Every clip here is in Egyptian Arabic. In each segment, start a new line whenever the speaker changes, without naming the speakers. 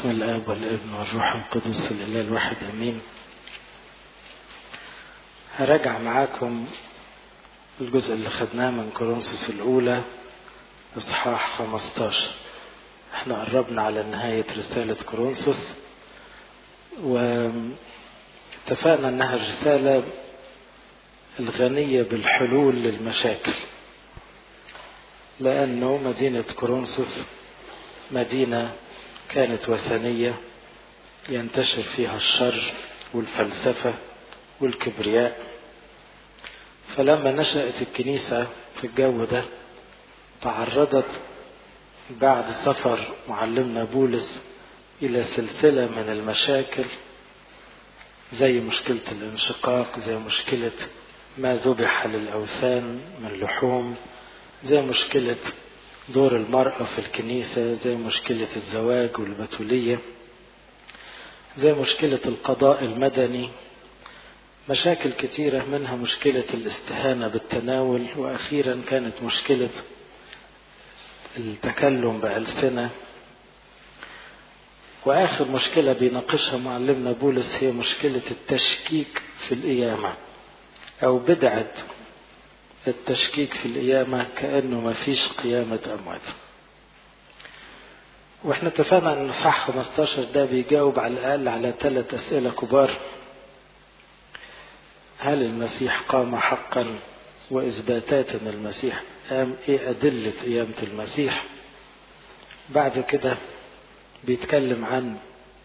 باسم الآب والابن والروح القدس الإله الواحد أمين هراجع معاكم الجزء اللي خدناه من كورنثوس الأولى إصحاح 15 احنا قربنا على نهاية رسالة كورنثوس واتفقنا انها الرسالة الغنية بالحلول للمشاكل لأنه مدينة كورنثوس مدينة كانت وثنية ينتشر فيها الشر والفلسفة والكبرياء فلما نشأت الكنيسة في الجو ده تعرضت بعد سفر معلمنا بولس إلى سلسلة من المشاكل زي مشكلة الانشقاق زي مشكلة ما ذبح للأوثان من لحوم زي مشكلة دور المرأة في الكنيسة زي مشكلة الزواج والبتولية زي مشكلة القضاء المدني مشاكل كتيرة منها مشكلة الاستهانة بالتناول وأخيرا كانت مشكلة التكلم بألسنة وآخر مشكلة بيناقشها معلمنا بولس هي مشكلة التشكيك في القيامة أو بدعة التشكيك في القيامة كأنه ما فيش قيامة أموات واحنا اتفقنا ان صح 15 ده بيجاوب على الأقل على ثلاث أسئلة كبار هل المسيح قام حقا وإثباتات أن المسيح قام إيه أدلة قيامة المسيح بعد كده بيتكلم عن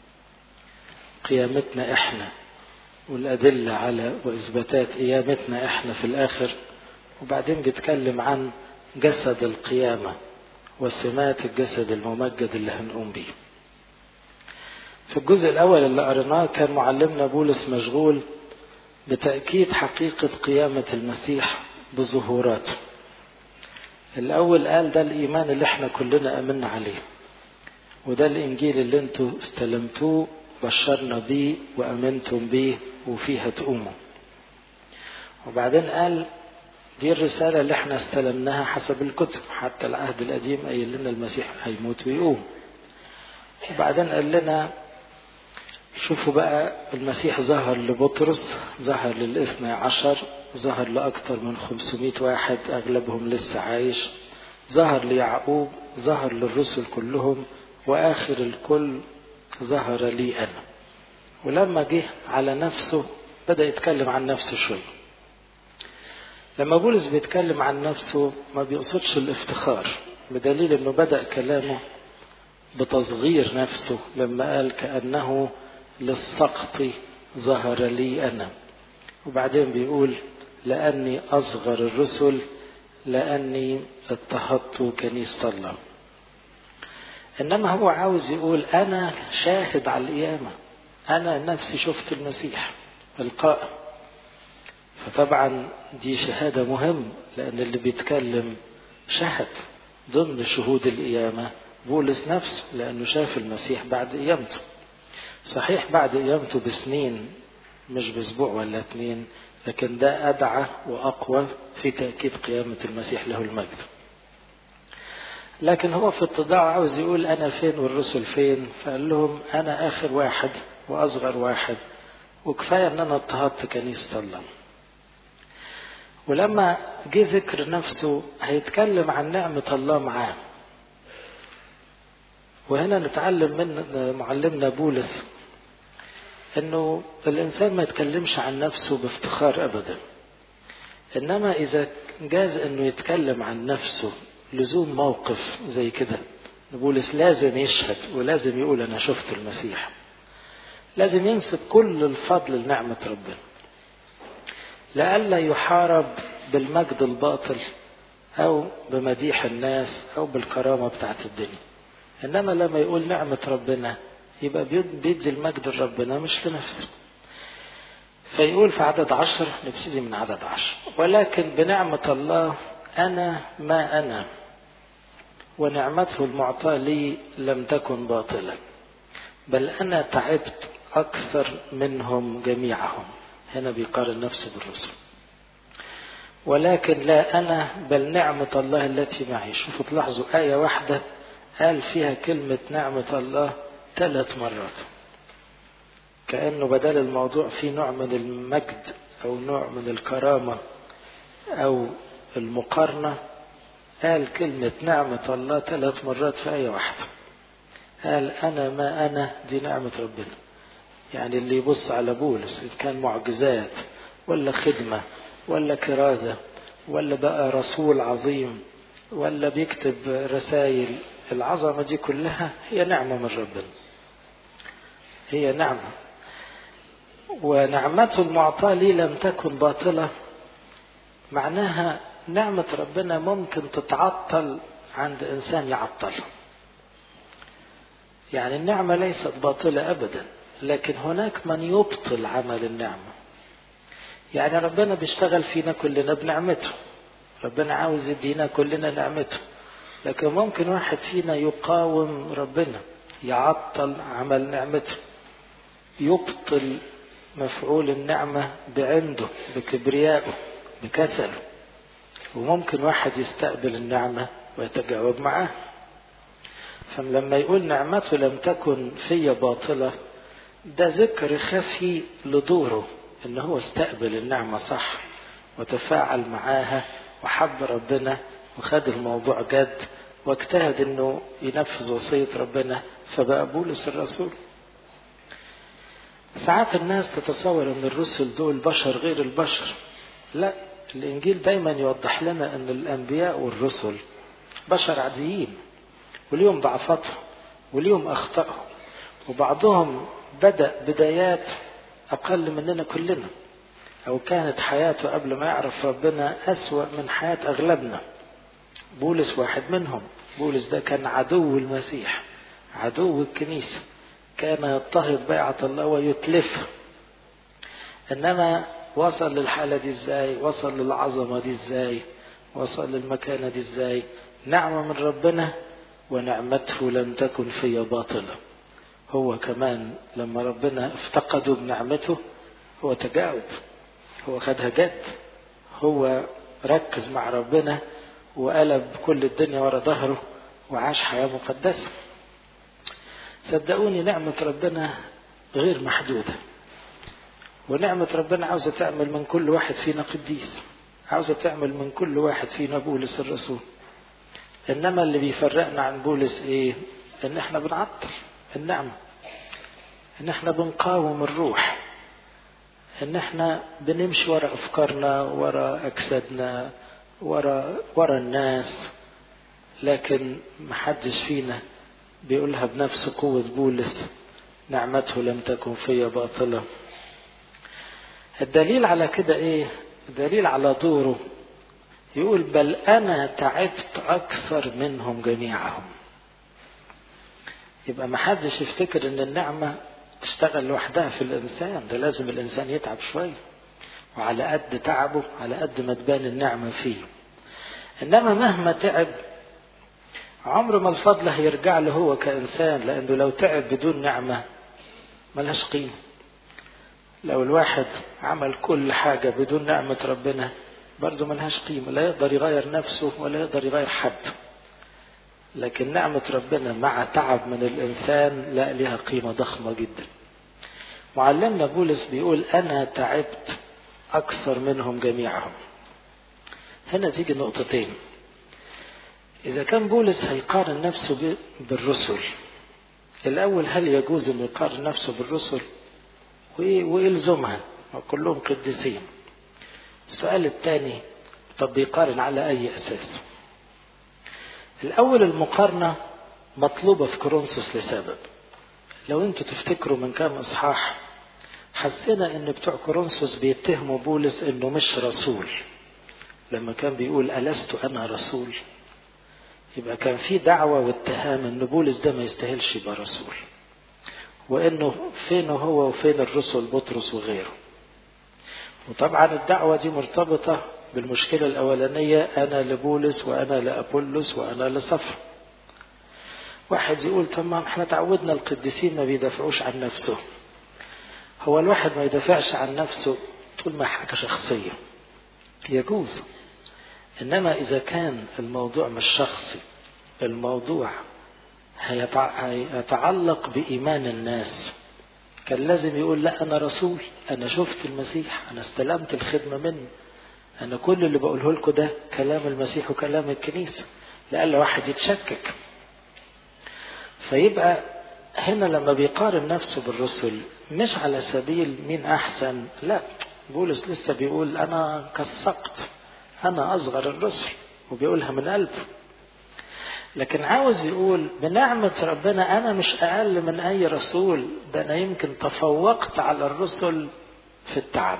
قيامتنا إحنا والأدلة على وإثباتات قيامتنا إحنا في الآخر وبعدين بيتكلم عن جسد القيامة وسمات الجسد الممجد اللي هنقوم بيه في الجزء الأول اللي قريناه كان معلمنا بولس مشغول بتأكيد حقيقة قيامة المسيح بظهوراته الأول قال ده الإيمان اللي احنا كلنا أمنا عليه وده الإنجيل اللي انتوا استلمتوه بشرنا بيه وأمنتم بيه وفيه هتقوموا وبعدين قال دي الرسالة اللي احنا استلمناها حسب الكتب حتى العهد القديم قايل لنا المسيح هيموت ويقوم وبعدين قال لنا شوفوا بقى المسيح ظهر لبطرس ظهر للاثنى عشر ظهر لأكثر من 500 واحد أغلبهم لسه عايش ظهر ليعقوب ظهر للرسل كلهم وآخر الكل ظهر لي أنا ولما جه على نفسه بدأ يتكلم عن نفسه شوية لما بولس بيتكلم عن نفسه ما بيقصدش الافتخار بدليل انه بدأ كلامه بتصغير نفسه لما قال كأنه للسقط ظهر لي أنا وبعدين بيقول لأني أصغر الرسل لأني اضطهدت كنيسة الله إنما هو عاوز يقول أنا شاهد على القيامة أنا نفسي شفت المسيح القائم فطبعا دي شهادة مهم لأن اللي بيتكلم شهد ضمن شهود القيامة بولس نفسه لأنه شاف المسيح بعد قيامته صحيح بعد قيامته بسنين مش باسبوع ولا اتنين لكن ده أدعى وأقوى في تأكيد قيامة المسيح له المجد لكن هو في اتضاع عاوز يقول أنا فين والرسل فين فقال لهم أنا آخر واحد وأصغر واحد وكفاية أن أنا اضطهدت كنيسة الله ولما جه ذكر نفسه هيتكلم عن نعمة الله معاه وهنا نتعلم من معلمنا بولس انه الانسان ما يتكلمش عن نفسه بافتخار ابدا انما اذا جاز انه يتكلم عن نفسه لزوم موقف زي كده بولس لازم يشهد ولازم يقول انا شفت المسيح لازم ينسب كل الفضل لنعمة ربنا لئلا يحارب بالمجد الباطل او بمديح الناس او بالكرامة بتاعت الدنيا انما لما يقول نعمة ربنا يبقى بيدي المجد لربنا مش لنفسه فيقول في عدد عشر نبتدي من عدد عشر ولكن بنعمة الله أنا ما أنا ونعمته المعطاة لي لم تكن باطلة بل أنا تعبت أكثر منهم جميعهم هنا بيقارن نفسه بالرسل ولكن لا أنا بل نعمة الله التي معي شوفوا تلاحظوا آية واحدة قال فيها كلمة نعمة الله ثلاث مرات كأنه بدل الموضوع في نوع من المجد أو نوع من الكرامة أو المقارنة قال كلمة نعمة الله ثلاث مرات في آية واحدة قال أنا ما أنا دي نعمة ربنا يعني اللي يبص على بولس إن كان معجزات ولا خدمة ولا كرازة ولا بقى رسول عظيم ولا بيكتب رسائل العظمة دي كلها هي نعمة من ربنا هي نعمة ونعمته المعطاة لي لم تكن باطلة معناها نعمة ربنا ممكن تتعطل عند إنسان يعطلها يعني النعمة ليست باطلة أبدا لكن هناك من يبطل عمل النعمة يعني ربنا بيشتغل فينا كلنا بنعمته ربنا عاوز يدينا كلنا نعمته لكن ممكن واحد فينا يقاوم ربنا يعطل عمل نعمته يبطل مفعول النعمة بعنده بكبريائه بكسله وممكن واحد يستقبل النعمة ويتجاوب معاه فلما يقول نعمته لم تكن في باطلة ده ذكر خفي لدوره ان هو استقبل النعمة صح وتفاعل معاها وحب ربنا وخد الموضوع جد واجتهد انه ينفذ وصية ربنا فبقى بولس الرسول ساعات الناس تتصور ان الرسل دول بشر غير البشر لا الانجيل دايما يوضح لنا ان الانبياء والرسل بشر عاديين وليهم ضعفاتهم وليهم اخطائهم وبعضهم بدا بدايات اقل مننا كلنا او كانت حياته قبل ما يعرف ربنا اسوا من حياه اغلبنا بولس واحد منهم بولس ده كان عدو المسيح عدو الكنيسه كان يضطهد بيعة الله ويتلفها انما وصل للحالة دي ازاي وصل للعظمة دي ازاي وصل للمكانة دي ازاي نعمة من ربنا ونعمته لم تكن في باطلة هو كمان لما ربنا افتقده بنعمته هو تجاوب هو خدها جد هو ركز مع ربنا وقلب كل الدنيا ورا ظهره وعاش حياة مقدسة صدقوني نعمة ربنا غير محدودة ونعمة ربنا عاوزة تعمل من كل واحد فينا قديس عاوزة تعمل من كل واحد فينا بولس الرسول إنما اللي بيفرقنا عن بولس إيه إن إحنا بنعطل النعمة إن إحنا بنقاوم الروح إن إحنا بنمشي ورا أفكارنا ورا أجسادنا ورا ورا الناس لكن محدش فينا بيقولها بنفس قوة بولس نعمته لم تكن في باطلة الدليل على كده ايه الدليل على دوره يقول بل انا تعبت اكثر منهم جميعهم يبقى ما حدش يفتكر ان النعمة تشتغل لوحدها في الانسان ده لازم الانسان يتعب شوية وعلى قد تعبه على قد ما تبان النعمة فيه انما مهما تعب عمر ما الفضل هيرجع له هو كإنسان لأنه لو تعب بدون نعمة ملهاش قيمة لو الواحد عمل كل حاجة بدون نعمة ربنا برضه ملهاش قيمة لا يقدر يغير نفسه ولا يقدر يغير حد لكن نعمة ربنا مع تعب من الإنسان لا لها قيمة ضخمة جدا معلمنا بولس بيقول أنا تعبت أكثر منهم جميعهم هنا تيجي نقطتين إذا كان بولس هيقارن نفسه بالرسل الأول هل يجوز أن يقارن نفسه بالرسل ويلزمها وكلهم قديسين السؤال الثاني طب بيقارن على أي أساس الأول المقارنة مطلوبة في كورنثوس لسبب لو انتوا تفتكروا من كام إصحاح حسينا ان بتوع كورنثوس بيتهموا بولس انه مش رسول لما كان بيقول ألست أنا رسول يبقى كان في دعوة واتهام ان بولس ده ما يستاهلش يبقى رسول وانه فين هو وفين الرسل بطرس وغيره وطبعا الدعوة دي مرتبطة بالمشكلة الأولانية أنا لبولس وأنا لأبولس وأنا لصفر واحد يقول تمام احنا تعودنا القديسين ما بيدافعوش عن نفسه هو الواحد ما يدافعش عن نفسه طول ما حاجة شخصية يجوز إنما إذا كان الموضوع مش شخصي الموضوع هيتعلق بإيمان الناس كان لازم يقول لا أنا رسول أنا شفت المسيح أنا استلمت الخدمة منه أنا كل اللي بقوله لكم ده كلام المسيح وكلام الكنيسة لألا واحد يتشكك فيبقى هنا لما بيقارن نفسه بالرسل مش على سبيل مين أحسن لا بولس لسه بيقول أنا كالسقط أنا أصغر الرسل وبيقولها من قلبه لكن عاوز يقول بنعمة ربنا أنا مش أقل من أي رسول ده أنا يمكن تفوقت على الرسل في التعب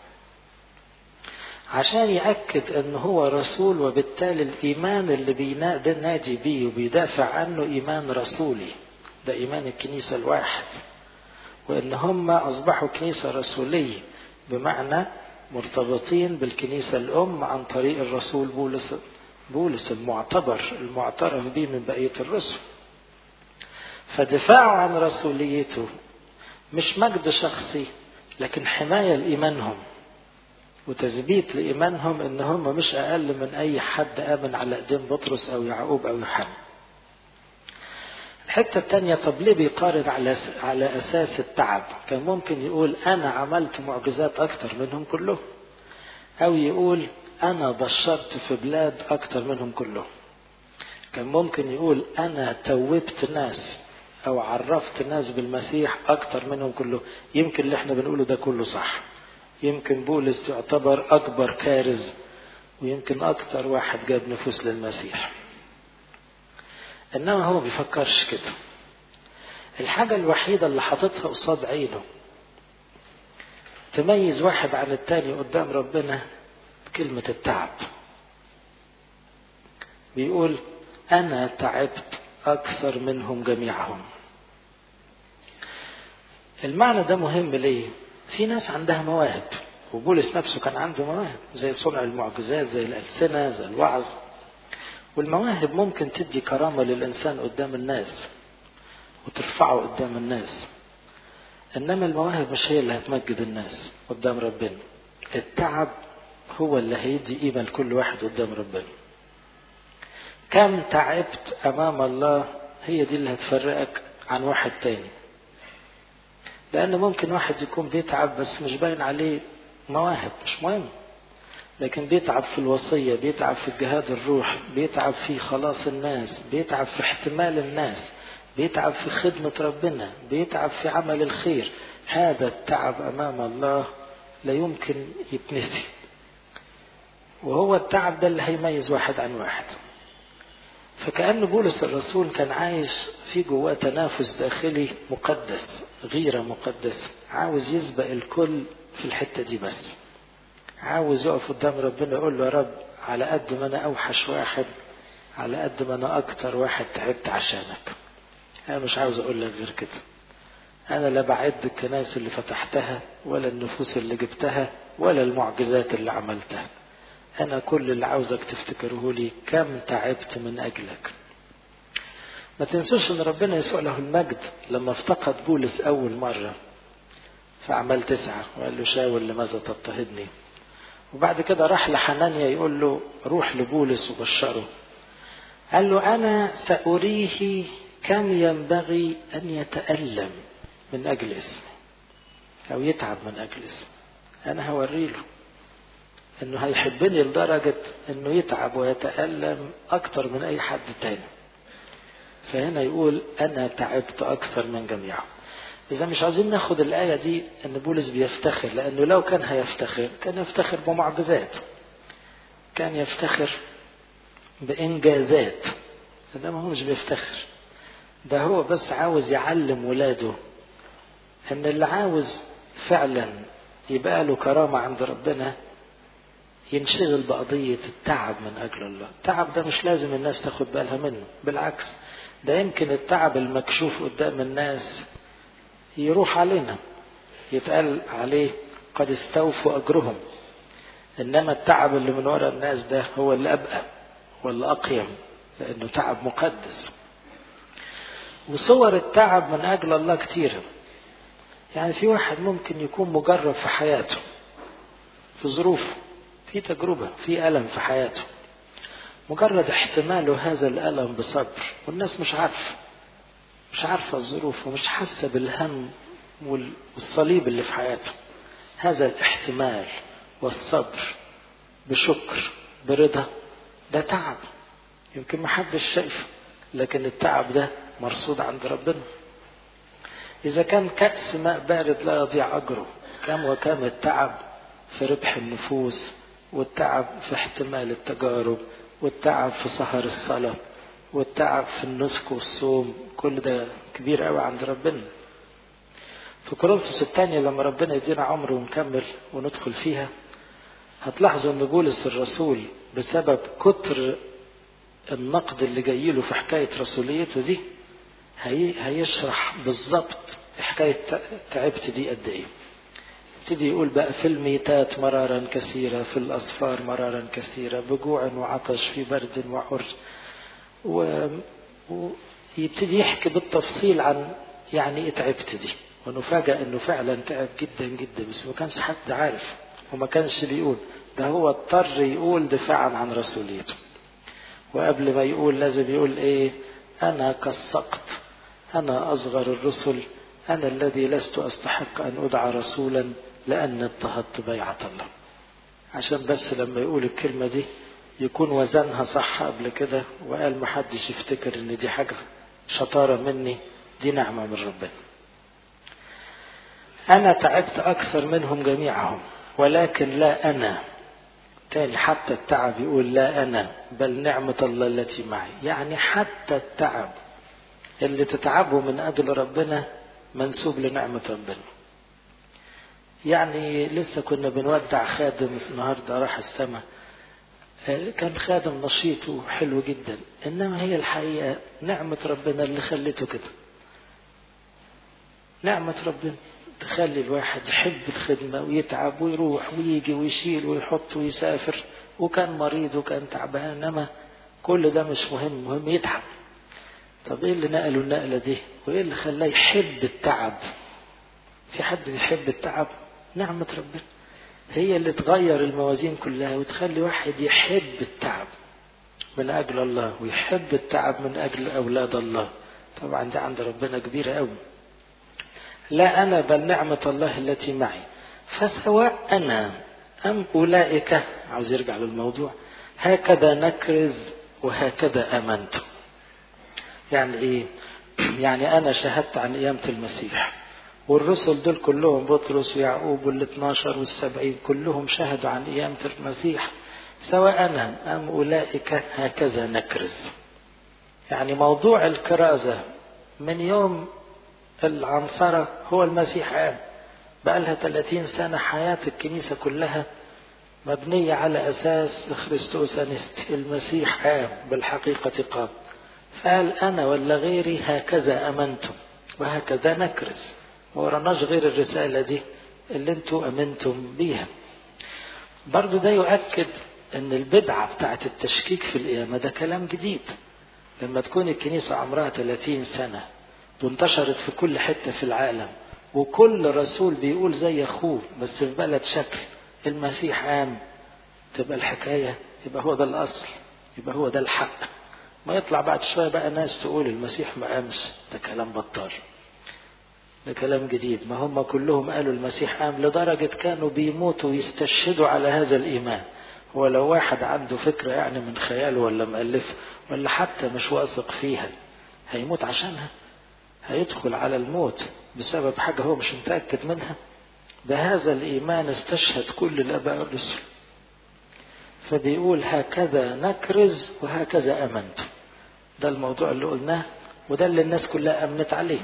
عشان يأكد أن هو رسول وبالتالي الإيمان اللي بينادي بيه وبيدافع عنه إيمان رسولي ده إيمان الكنيسة الواحد وإن هم أصبحوا كنيسة رسولية بمعنى مرتبطين بالكنيسة الأم عن طريق الرسول بولس بولس المعتبر المعترف به من بقية الرسل فدفاعه عن رسوليته مش مجد شخصي لكن حماية لإيمانهم وتثبيت لإيمانهم إن هم مش أقل من أي حد آمن على إيدين بطرس أو يعقوب أو يوحنا. الحتة الثانية طب ليه بيقارن على على أساس التعب؟ كان ممكن يقول أنا عملت معجزات أكتر منهم كلهم. أو يقول أنا بشرت في بلاد أكتر منهم كلهم. كان ممكن يقول أنا توبت ناس أو عرفت ناس بالمسيح أكتر منهم كلهم. يمكن اللي احنا بنقوله ده كله صح. يمكن بولس يعتبر أكبر كارز ويمكن أكتر واحد جاب نفوس للمسيح إنما هو بيفكرش كده الحاجة الوحيدة اللي حاططها قصاد عينه تميز واحد عن التاني قدام ربنا كلمة التعب بيقول أنا تعبت أكثر منهم جميعهم المعنى ده مهم ليه؟ في ناس عندها مواهب وبولس نفسه كان عنده مواهب زي صنع المعجزات زي الألسنة زي الوعظ والمواهب ممكن تدي كرامة للإنسان قدام الناس وترفعه قدام الناس إنما المواهب مش هي اللي هتمجد الناس قدام ربنا التعب هو اللي هيدي قيمة لكل واحد قدام ربنا كم تعبت أمام الله هي دي اللي هتفرقك عن واحد تاني لأن ممكن واحد يكون بيتعب بس مش باين عليه مواهب مش مهم لكن بيتعب في الوصية بيتعب في الجهاد الروح بيتعب في خلاص الناس بيتعب في احتمال الناس بيتعب في خدمة ربنا بيتعب في عمل الخير هذا التعب أمام الله لا يمكن يتنسي وهو التعب ده اللي هيميز واحد عن واحد فكأن بولس الرسول كان عايش في جواه تنافس داخلي مقدس غيرة مقدسة عاوز يسبق الكل في الحتة دي بس عاوز يقف قدام ربنا يقول له يا رب على قد ما أنا أوحش واحد على قد ما أنا أكتر واحد تعبت عشانك أنا مش عاوز أقول لك غير كده أنا لا بعد الكنائس اللي فتحتها ولا النفوس اللي جبتها ولا المعجزات اللي عملتها أنا كل اللي عاوزك تفتكره لي كم تعبت من أجلك ما تنسوش أن ربنا يسوع له المجد لما افتقد بولس أول مرة في أعمال تسعة وقال له شاول لماذا تضطهدني وبعد كده راح لحنانيا يقول له روح لبولس وبشره قال له أنا سأريه كم ينبغي أن يتألم من أجل اسمي أو يتعب من أجل اسمي أنا هوري له انه هيحبني لدرجة انه يتعب ويتألم اكتر من اي حد تاني فهنا يقول انا تعبت اكثر من جميعهم اذا مش عايزين ناخد الاية دي ان بولس بيفتخر لانه لو كان هيفتخر كان يفتخر بمعجزات كان يفتخر بانجازات انما هو مش بيفتخر ده هو بس عاوز يعلم ولاده ان اللي عاوز فعلا يبقى له كرامة عند ربنا ينشغل بقضية التعب من أجل الله التعب ده مش لازم الناس تاخد بالها منه بالعكس ده يمكن التعب المكشوف قدام الناس يروح علينا يتقال عليه قد استوفوا أجرهم إنما التعب اللي من وراء الناس ده هو اللي أبقى واللي أقيم لأنه تعب مقدس وصور التعب من أجل الله كتيرة يعني في واحد ممكن يكون مجرب في حياته في ظروفه في تجربة في ألم في حياته مجرد احتماله هذا الألم بصبر والناس مش عارفة مش عارفة الظروف ومش حاسة بالهم والصليب اللي في حياته هذا الاحتمال والصبر بشكر برضا ده تعب يمكن ما حدش شايفه لكن التعب ده مرصود عند ربنا إذا كان كأس ماء بارد لا يضيع أجره كم وكم التعب في ربح النفوس والتعب في احتمال التجارب والتعب في سهر الصلاة والتعب في النسك والصوم كل ده كبير قوي عند ربنا في كورنثوس الثانية لما ربنا يدينا عمر ونكمل وندخل فيها هتلاحظوا ان بولس الرسول بسبب كتر النقد اللي جاي له في حكاية رسوليته دي هي هيشرح بالظبط حكاية تعبت دي قد ايه يبتدي يقول بقى في الميتات مرارا كثيرة في الأصفار مرارا كثيرة بجوع وعطش في برد وعر و... ويبتدي يحكي بالتفصيل عن يعني ايه تعبت دي ونفاجأ انه فعلا تعب جدا جدا بس ما كانش حد عارف وما كانش بيقول ده هو اضطر يقول دفاعا عن رسوليته وقبل ما يقول لازم يقول ايه انا كالسقط انا اصغر الرسل انا الذي لست استحق ان ادعى رسولا لان اضطهدت بيعه الله عشان بس لما يقول الكلمه دي يكون وزنها صح قبل كده وقال محدش يفتكر ان دي حاجه شطاره مني دي نعمه من ربنا انا تعبت اكثر منهم جميعهم ولكن لا انا تاني حتى التعب يقول لا أنا بل نعمة الله التي معي يعني حتى التعب اللي تتعبه من أجل ربنا منسوب لنعمة ربنا يعني لسه كنا بنودع خادم النهاردة راح السماء كان خادم نشيط وحلو جدا إنما هي الحقيقة نعمة ربنا اللي خلته كده نعمة ربنا تخلي الواحد يحب الخدمة ويتعب ويروح ويجي ويشيل ويحط ويسافر وكان مريض وكان تعبان انما كل ده مش مهم مهم يتعب طب ايه اللي نقله النقلة دي وايه اللي خلاه يحب التعب في حد بيحب التعب نعمة ربنا هي اللي تغير الموازين كلها وتخلي واحد يحب التعب من أجل الله ويحب التعب من أجل أولاد الله طبعا دي عند ربنا كبيرة قوي لا أنا بل نعمة الله التي معي فسواء أنا أم أولئك عاوز يرجع للموضوع هكذا نكرز وهكذا آمنت يعني إيه يعني أنا شهدت عن قيامة المسيح والرسل دول كلهم بطرس ويعقوب وال 12 والسبعين كلهم شهدوا عن قيامة المسيح سواء أنا أم أولئك هكذا نكرز يعني موضوع الكرازة من يوم العنصرة هو المسيح قام بقى لها 30 سنة حياة الكنيسة كلها مبنية على أساس خريستوس أنستي المسيح قام بالحقيقة قام فقال أنا ولا غيري هكذا أمنتم وهكذا نكرز ما وراناش غير الرسالة دي اللي انتوا أمنتم بيها برضو ده يؤكد ان البدعة بتاعت التشكيك في القيامة ده كلام جديد لما تكون الكنيسة عمرها 30 سنة وانتشرت في كل حتة في العالم وكل رسول بيقول زي أخوه بس في بلد شكل المسيح قام تبقى الحكاية يبقى هو ده الأصل يبقى هو ده الحق ما يطلع بعد شوية بقى ناس تقول المسيح ما قامش ده كلام بطال ده كلام جديد ما هم كلهم قالوا المسيح قام لدرجة كانوا بيموتوا ويستشهدوا على هذا الإيمان هو لو واحد عنده فكرة يعني من خياله ولا مؤلف ولا حتى مش واثق فيها هيموت عشانها هيدخل على الموت بسبب حاجة هو مش متأكد منها بهذا الإيمان استشهد كل الآباء الرسل فبيقول هكذا نكرز وهكذا أمنت ده الموضوع اللي قلناه وده اللي الناس كلها أمنت عليه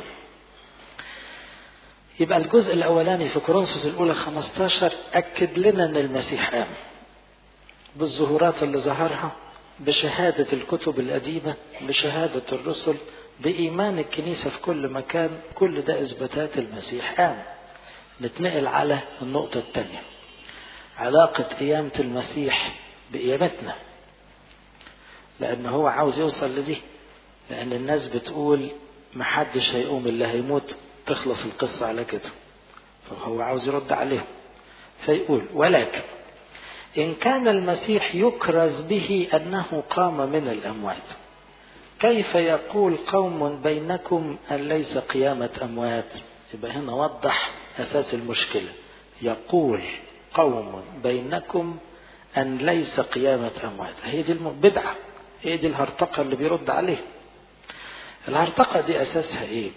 يبقى الجزء الأولاني في كورنثوس الأولى 15 أكد لنا أن المسيح قام بالظهورات اللي ظهرها بشهادة الكتب القديمة بشهادة الرسل بإيمان الكنيسة في كل مكان كل ده إثباتات المسيح قام نتنقل على النقطة الثانية علاقة قيامة المسيح بقيامتنا لأن هو عاوز يوصل لدي لأن الناس بتقول محدش هيقوم اللي هيموت تخلص القصة على كده فهو عاوز يرد عليهم فيقول ولكن إن كان المسيح يكرز به أنه قام من الأموات كيف يقول قوم بينكم أن ليس قيامة أموات يبقى هنا وضح أساس المشكلة يقول قوم بينكم أن ليس قيامة أموات هي دي البدعة هي دي الهرطقة اللي بيرد عليه الهرطقة دي أساسها إيه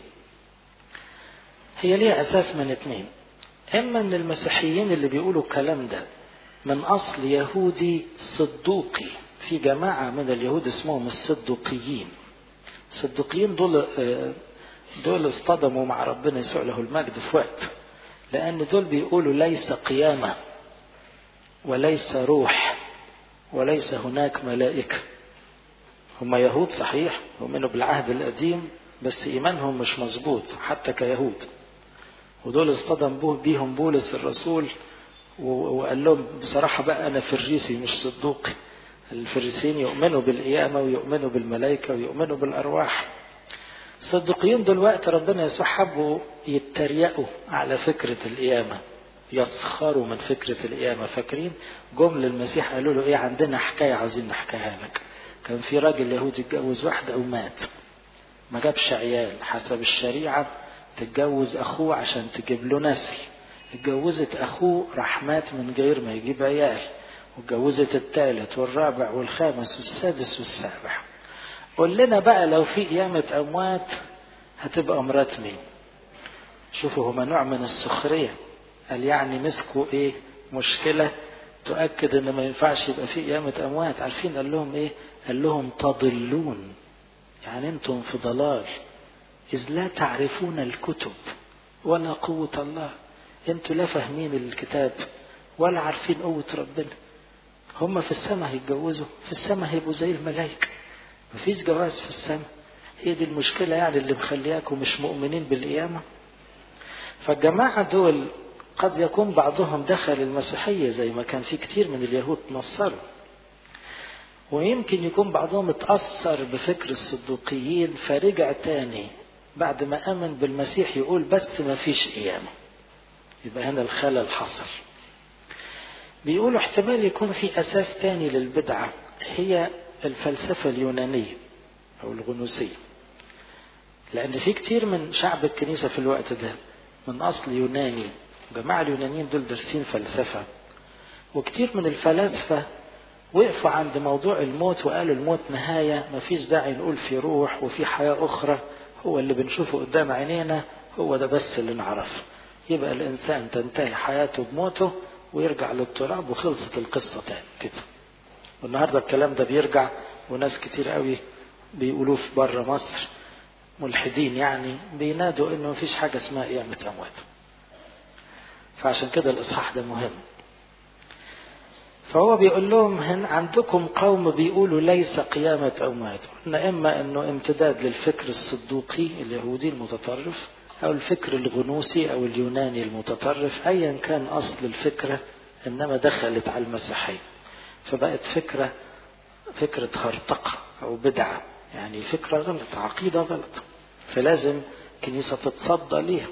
هي ليها أساس من اتنين إما أن المسيحيين اللي بيقولوا الكلام ده من أصل يهودي صدوقي في جماعة من اليهود اسمهم الصدوقيين الصدوقيين دول دول اصطدموا مع ربنا يسوع له المجد في وقت لأن دول بيقولوا ليس قيامة وليس روح وليس هناك ملائكة هم يهود صحيح يؤمنوا بالعهد القديم بس إيمانهم مش مظبوط حتى كيهود ودول اصطدم بيهم بولس الرسول وقال لهم بصراحة بقى أنا فريسي مش صدوقي الفريسيين يؤمنوا بالقيامة ويؤمنوا بالملائكة ويؤمنوا بالأرواح الصديقيين دلوقتي ربنا يسوع حبوا يتريقوا على فكرة القيامة يسخروا من فكرة القيامة فاكرين جم للمسيح قالوا له ايه عندنا حكاية عايزين نحكيها لك كان في راجل يهودي اتجوز واحدة ومات ما جابش عيال حسب الشريعة تتجوز أخوه عشان تجيب له نسل اتجوزت أخوه راح مات من غير ما يجيب عيال واتجوزت الثالث والرابع والخامس والسادس والسابع قول لنا بقى لو في قيامة أموات هتبقى مرات مين شوفوا هما نوع من السخرية قال يعني مسكوا ايه مشكلة تؤكد ان ما ينفعش يبقى في قيامة أموات عارفين قال لهم ايه قال لهم تضلون يعني انتم في ضلال إذ لا تعرفون الكتب ولا قوة الله انتوا لا فاهمين الكتاب ولا عارفين قوة ربنا هم في السماء هيتجوزوا في السماء هيبقوا زي الملائكة مفيش جواز في السماء هي دي المشكلة يعني اللي مخلياكم مش مؤمنين بالقيامة فالجماعة دول قد يكون بعضهم دخل المسيحية زي ما كان في كتير من اليهود نصروا ويمكن يكون بعضهم اتأثر بفكر الصدوقيين فرجع تاني بعد ما آمن بالمسيح يقول بس ما فيش قيامة يبقى هنا الخلل حصل بيقولوا احتمال يكون في أساس تاني للبدعة هي الفلسفة اليونانية أو الغنوسية لأن في كتير من شعب الكنيسة في الوقت ده من أصل يوناني جماعة اليونانيين دول دارسين فلسفة وكتير من الفلاسفة وقفوا عند موضوع الموت وقالوا الموت نهاية مفيش داعي نقول في روح وفي حياة أخرى هو اللي بنشوفه قدام عينينا هو ده بس اللي نعرفه يبقى الإنسان تنتهي حياته بموته ويرجع للتراب وخلصت القصة تاني كده والنهارده الكلام ده بيرجع وناس كتير قوي بيقولوه في بره مصر ملحدين يعني بينادوا انه مفيش حاجه اسمها قيامه اموات فعشان كده الاصحاح ده مهم فهو بيقول لهم هن عندكم قوم بيقولوا ليس قيامة أموات قلنا إما أنه امتداد للفكر الصدوقي اليهودي المتطرف أو الفكر الغنوسي أو اليوناني المتطرف أيا كان أصل الفكرة إنما دخلت على المسيحية فبقت فكرة فكرة هرطقة أو بدعة يعني فكرة غلط عقيدة غلط فلازم كنيسة تتصدى ليها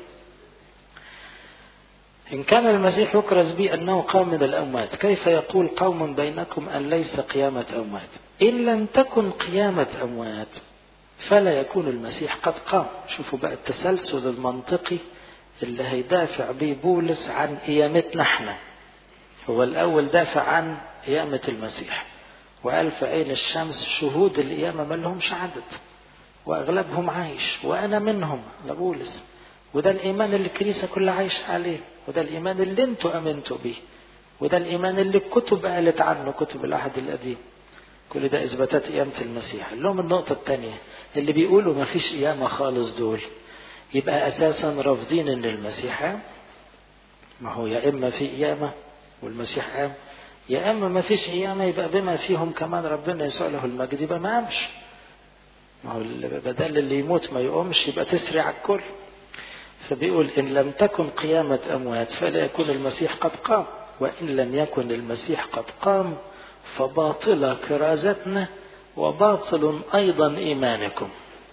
إن كان المسيح يكرز به أنه قام من الأموات كيف يقول قوم بينكم أن ليس قيامة أموات إن لم تكن قيامة أموات فلا يكون المسيح قد قام شوفوا بقى التسلسل المنطقي اللي هيدافع به بولس عن قيامتنا احنا هو الأول دافع عن قيامة المسيح وقال في عين الشمس شهود القيامة ما لهمش عدد وأغلبهم عايش وأنا منهم لبولس وده الإيمان اللي الكنيسة كلها عايشة عليه وده الإيمان اللي انتوا أمنتوا بيه وده الإيمان اللي الكتب قالت عنه كتب العهد القديم كل ده إثباتات قيامة المسيح لهم النقطة الثانية اللي بيقولوا ما فيش قيامة خالص دول يبقى أساسا رافضين إن المسيح قام ما هو يا إما في قيامة والمسيح قام يا اما ما فيش قيامه يبقى بما فيهم كمان ربنا يسوع له المجد يبقى ما قامش ما هو بدل اللي يموت ما يقومش يبقى تسري على الكل فبيقول ان لم تكن قيامه اموات فلا يكون المسيح قد قام وان لم يكن المسيح قد قام فباطله كرازتنا وباطل ايضا ايمانكم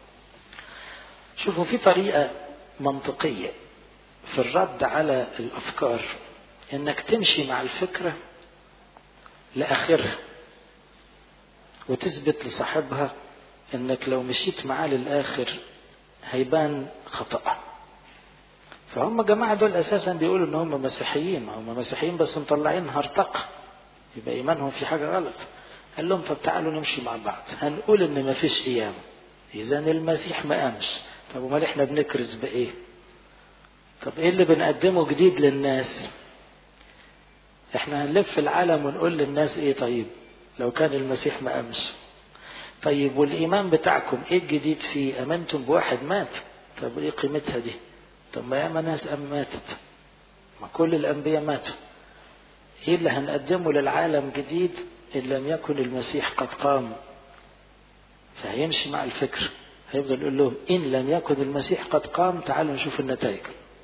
شوفوا في طريقه منطقيه في الرد على الافكار انك تمشي مع الفكره لاخرها وتثبت لصاحبها انك لو مشيت معاه للاخر هيبان خطأ فهم جماعة دول اساسا بيقولوا ان هم مسيحيين هم مسيحيين بس مطلعين هرطقة يبقى ايمانهم في حاجة غلط قال لهم طب تعالوا نمشي مع بعض هنقول ان ما فيش قيام اذا المسيح ما قامش طب امال احنا بنكرز بايه طب ايه اللي بنقدمه جديد للناس احنا هنلف العالم ونقول للناس ايه طيب لو كان المسيح ما قامش طيب والايمان بتاعكم ايه الجديد فيه امنتم بواحد مات طب ايه قيمتها دي طب ما ياما ناس أم ماتت ما كل الانبياء ماتوا ايه اللي هنقدمه للعالم جديد ان لم يكن المسيح قد قام فهيمشي مع الفكر هيفضل يقول لهم ان لم يكن المسيح قد قام تعالوا نشوف النتائج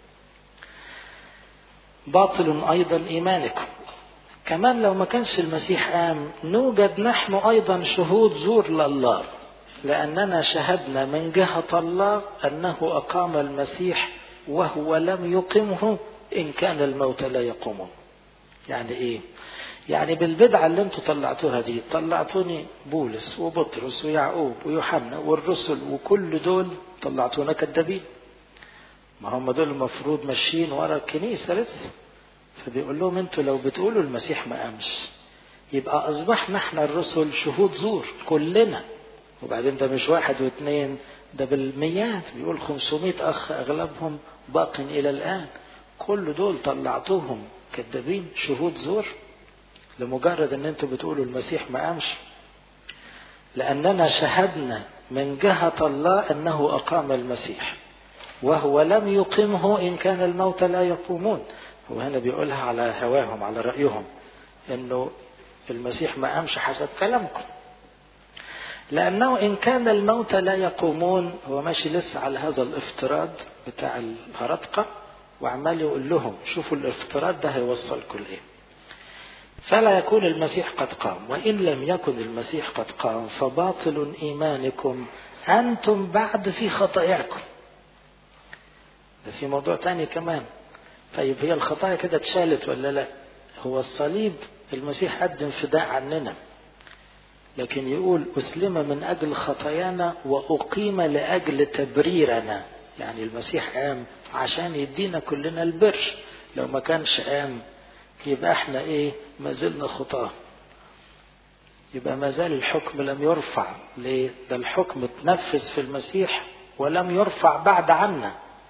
باطل ايضا ايمانكم كمان لو ما كانش المسيح قام نوجد نحن ايضا شهود زور لله لاننا شهدنا من جهه الله انه اقام المسيح وهو لم يقمه ان كان الموت لا يقومون يعني ايه يعني بالبدعة اللي انتوا طلعتوها دي طلعتوني بولس وبطرس ويعقوب ويوحنا والرسل وكل دول طلعتونا كذابين ما هم دول المفروض ماشيين ورا الكنيسة لسه فبيقول لهم انتوا لو بتقولوا المسيح ما قامش يبقى اصبحنا احنا الرسل شهود زور كلنا وبعدين ده مش واحد واثنين ده بالميات بيقول 500 اخ اغلبهم باق الى الان كل دول طلعتوهم كذابين شهود زور لمجرد ان انتوا بتقولوا المسيح ما قامش لاننا شهدنا من جهة الله انه اقام المسيح وهو لم يقمه ان كان الموت لا يقومون هو هنا بيقولها على هواهم على رأيهم انه المسيح ما قامش حسب كلامكم لأنه إن كان الموت لا يقومون هو ماشي لسه على هذا الافتراض بتاع الهرطقة وعمال يقول لهم شوفوا الافتراض ده هيوصلكم لإيه فلا يكون المسيح قد قام وإن لم يكن المسيح قد قام فباطل إيمانكم أنتم بعد في خطاياكم ده في موضوع تاني كمان طيب هي الخطايا كده اتشالت ولا لا هو الصليب المسيح قدم فداء عننا لكن يقول أسلم من أجل خطايانا وأقيم لأجل تبريرنا يعني المسيح قام عشان يدينا كلنا البر لو ما كانش قام يبقى احنا ايه ما زلنا خطاه يبقى ما زال الحكم لم يرفع ليه ده الحكم اتنفذ في المسيح ولم يرفع بعد عنا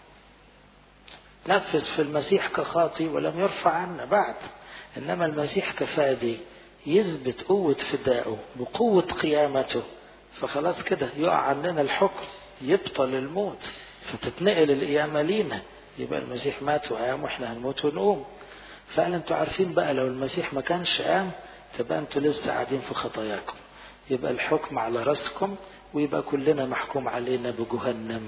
نفذ في المسيح كخاطي ولم يرفع عنا بعد انما المسيح كفادي يثبت قوة فدائه بقوة قيامته فخلاص كده يقع عننا الحكم يبطل الموت فتتنقل القيامة لينا يبقى المسيح مات وقام واحنا هنموت ونقوم فعلا انتوا عارفين بقى لو المسيح ما كانش قام تبقى انتوا لسه قاعدين في خطاياكم يبقى الحكم على راسكم ويبقى كلنا محكوم علينا بجهنم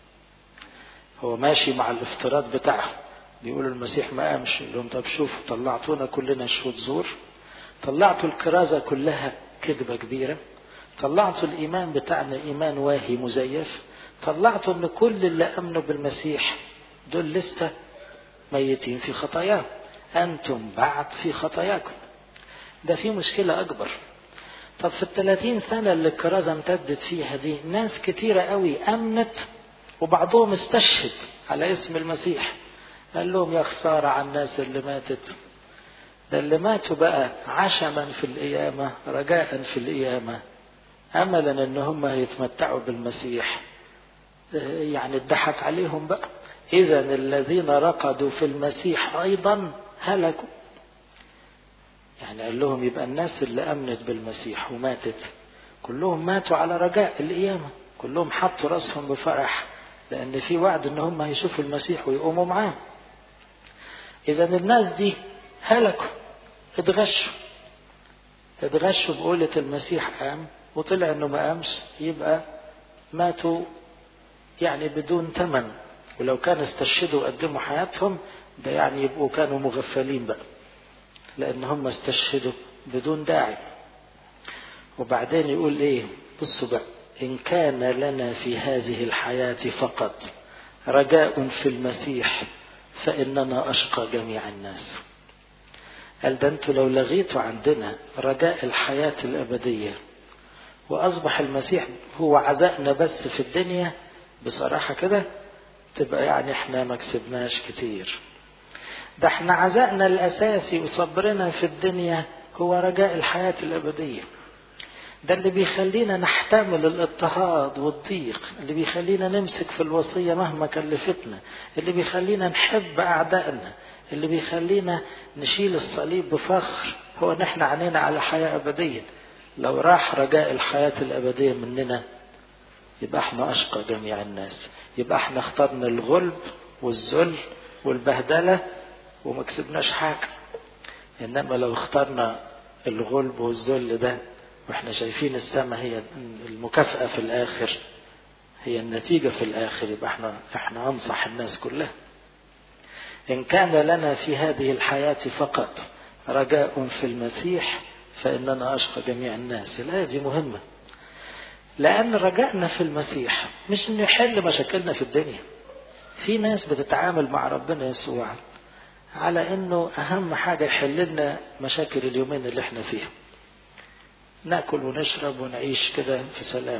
هو ماشي مع الافتراض بتاعه بيقولوا المسيح ما قامش لهم طب شوفوا طلعتونا كلنا شهود زور طلعتوا الكرازة كلها كذبة كبيرة طلعتوا الإيمان بتاعنا إيمان واهي مزيف طلعتوا أن كل اللي أمنوا بالمسيح دول لسه ميتين في خطاياهم أنتم بعد في خطاياكم ده في مشكلة أكبر طب في الثلاثين سنة اللي الكرازة امتدت فيها دي ناس كتيرة قوي أمنت وبعضهم استشهد على اسم المسيح قال لهم يا خسارة على الناس اللي ماتت ده اللي ماتوا بقى عشما في القيامة رجاء في القيامة أملا إن هم يتمتعوا بالمسيح يعني اتضحك عليهم بقى إذا الذين رقدوا في المسيح أيضا هلكوا يعني قال لهم يبقى الناس اللي أمنت بالمسيح وماتت كلهم ماتوا على رجاء القيامة كلهم حطوا راسهم بفرح لأن في وعد إن هم هيشوفوا المسيح ويقوموا معاه إذا الناس دي هلكوا اتغشوا اتغشوا بقولة المسيح قام وطلع انه ما قامش يبقى ماتوا يعني بدون ثمن ولو كان استشهدوا وقدموا حياتهم ده يعني يبقوا كانوا مغفلين بقى لان هم استشهدوا بدون داعي وبعدين يقول ايه بصوا بقى ان كان لنا في هذه الحياة فقط رجاء في المسيح فاننا اشقى جميع الناس قال ده انتوا لو لغيتوا عندنا رجاء الحياة الأبدية وأصبح المسيح هو عزائنا بس في الدنيا بصراحة كده تبقى يعني احنا ما كسبناش كتير ده احنا عزائنا الأساسي وصبرنا في الدنيا هو رجاء الحياة الأبدية ده اللي بيخلينا نحتمل الاضطهاد والضيق اللي بيخلينا نمسك في الوصية مهما كلفتنا اللي بيخلينا نحب أعدائنا اللي بيخلينا نشيل الصليب بفخر هو ان احنا عنينا على حياة أبدية لو راح رجاء الحياة الأبدية مننا يبقى احنا أشقى جميع الناس يبقى احنا اخترنا الغلب والذل والبهدلة وما كسبناش حاجة إنما لو اخترنا الغلب والذل ده واحنا شايفين السماء هي المكافأة في الآخر هي النتيجة في الآخر يبقى احنا احنا أنصح الناس كلها إن كان لنا في هذه الحياة فقط رجاء في المسيح فإننا أشقى جميع الناس الآية دي مهمة لأن رجائنا في المسيح مش إنه يحل مشاكلنا في الدنيا في ناس بتتعامل مع ربنا يسوع على إنه أهم حاجة يحل لنا مشاكل اليومين اللي احنا فيهم ناكل ونشرب ونعيش كده في سلام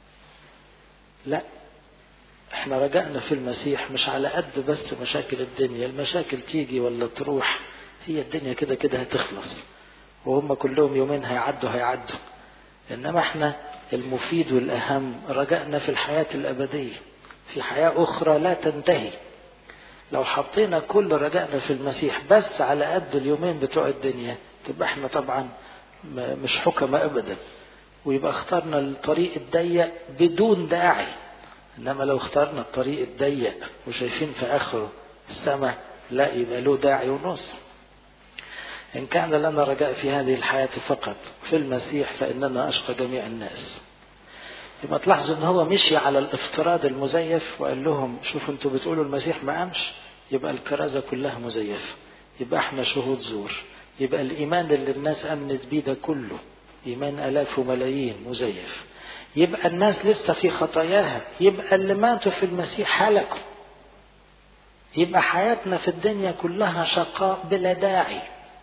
لا احنا رجعنا في المسيح مش على قد بس مشاكل الدنيا المشاكل تيجي ولا تروح هي الدنيا كده كده هتخلص وهم كلهم يومين هيعدوا هيعدوا انما احنا المفيد والاهم رجعنا في الحياة الابدية في حياة اخرى لا تنتهي لو حطينا كل رجعنا في المسيح بس على قد اليومين بتوع الدنيا تبقى احنا طبعا مش حكمة ابدا ويبقى اخترنا الطريق الضيق بدون داعي انما لو اخترنا الطريق الضيق وشايفين في اخره السماء لا يبقى له داعي ونص ان كان لنا رجاء في هذه الحياة فقط في المسيح فاننا اشقى جميع الناس يبقى تلاحظوا ان هو مشي على الافتراض المزيف وقال لهم شوفوا انتوا بتقولوا المسيح ما قامش يبقى الكرازة كلها مزيفة يبقى احنا شهود زور يبقى الايمان اللي الناس امنت بيه ده كله ايمان الاف وملايين مزيف يبقى الناس لسه في خطاياها يبقى اللي ماتوا في المسيح هلكوا يبقى حياتنا في الدنيا كلها شقاء بلا داعي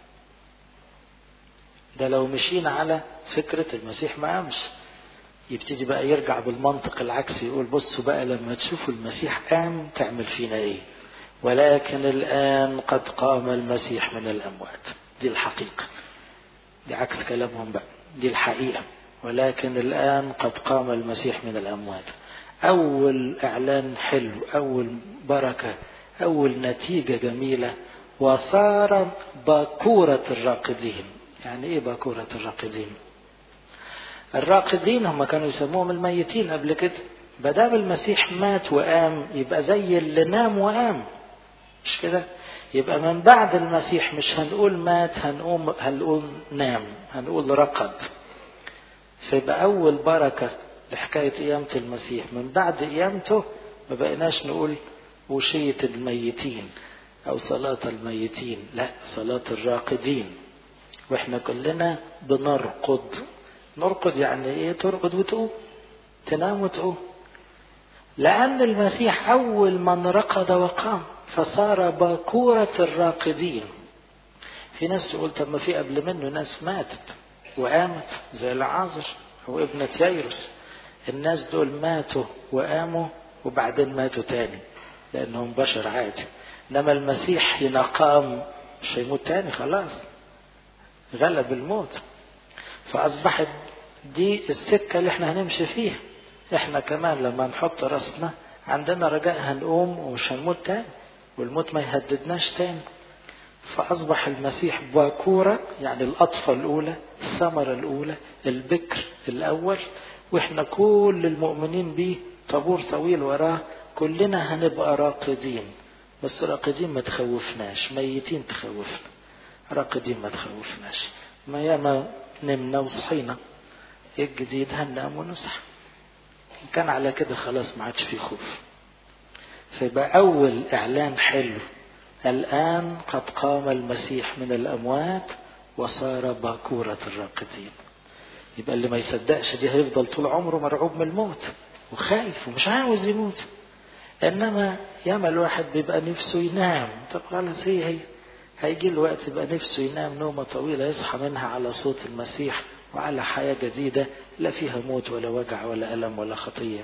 ده لو مشينا على فكرة المسيح ما قامش يبتدي بقى يرجع بالمنطق العكسي يقول بصوا بقى لما تشوفوا المسيح قام تعمل فينا ايه ولكن الآن قد قام المسيح من الأموات دي الحقيقة دي عكس كلامهم بقى دي الحقيقة ولكن الآن قد قام المسيح من الأموات أول إعلان حلو أول بركة أول نتيجة جميلة وصار باكورة الراقدين يعني إيه باكورة الراقدين الراقدين هم كانوا يسموهم الميتين قبل كده بدام المسيح مات وقام يبقى زي اللي نام وقام مش كده يبقى من بعد المسيح مش هنقول مات هنقوم هنقول نام هنقول رقد فيبقى أول بركة لحكاية قيامة المسيح من بعد قيامته ما بقيناش نقول وشية الميتين أو صلاة الميتين لا صلاة الراقدين وإحنا كلنا بنرقد نرقد يعني إيه ترقد وتقوم تنام وتقوم لأن المسيح أول من رقد وقام فصار باكورة الراقدين في ناس تقول طب ما في قبل منه ناس ماتت وقامت زي العازر أو ابنة ييروس الناس دول ماتوا وقاموا وبعدين ماتوا تاني لأنهم بشر عادي إنما المسيح حين قام مش هيموت تاني خلاص غلب الموت فأصبحت دي السكة اللي احنا هنمشي فيها احنا كمان لما نحط راسنا عندنا رجاء هنقوم ومش هنموت تاني والموت ما يهددناش تاني فأصبح المسيح باكورة يعني الأطفة الأولى الثمرة الأولى البكر الأول وإحنا كل المؤمنين بيه طابور طويل وراه كلنا هنبقى راقدين بس راقدين ما تخوفناش ميتين تخوفنا راقدين ما تخوفناش ما ياما نمنا وصحينا ايه الجديد هننام ونصحى كان على كده خلاص ما عادش في خوف فيبقى أول إعلان حلو الآن قد قام المسيح من الأموات وصار باكورة الراقدين يبقى اللي ما يصدقش دي هيفضل طول عمره مرعوب من الموت وخايف ومش عاوز يموت إنما ياما الواحد بيبقى نفسه ينام طب خلاص هي هي هيجي الوقت يبقى نفسه ينام نومة طويلة يصحى منها على صوت المسيح وعلى حياة جديدة لا فيها موت ولا وجع ولا ألم ولا خطية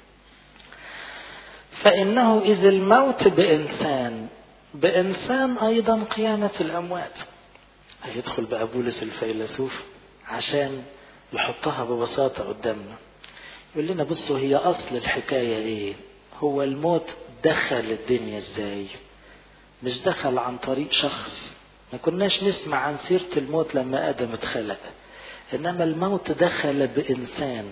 فإنه إذ الموت بإنسان بإنسان أيضا قيامة الأموات هيدخل بقى بولس الفيلسوف عشان يحطها ببساطة قدامنا يقول لنا بصوا هي أصل الحكاية إيه هو الموت دخل الدنيا إزاي مش دخل عن طريق شخص ما كناش نسمع عن سيرة الموت لما آدم اتخلق إنما الموت دخل بإنسان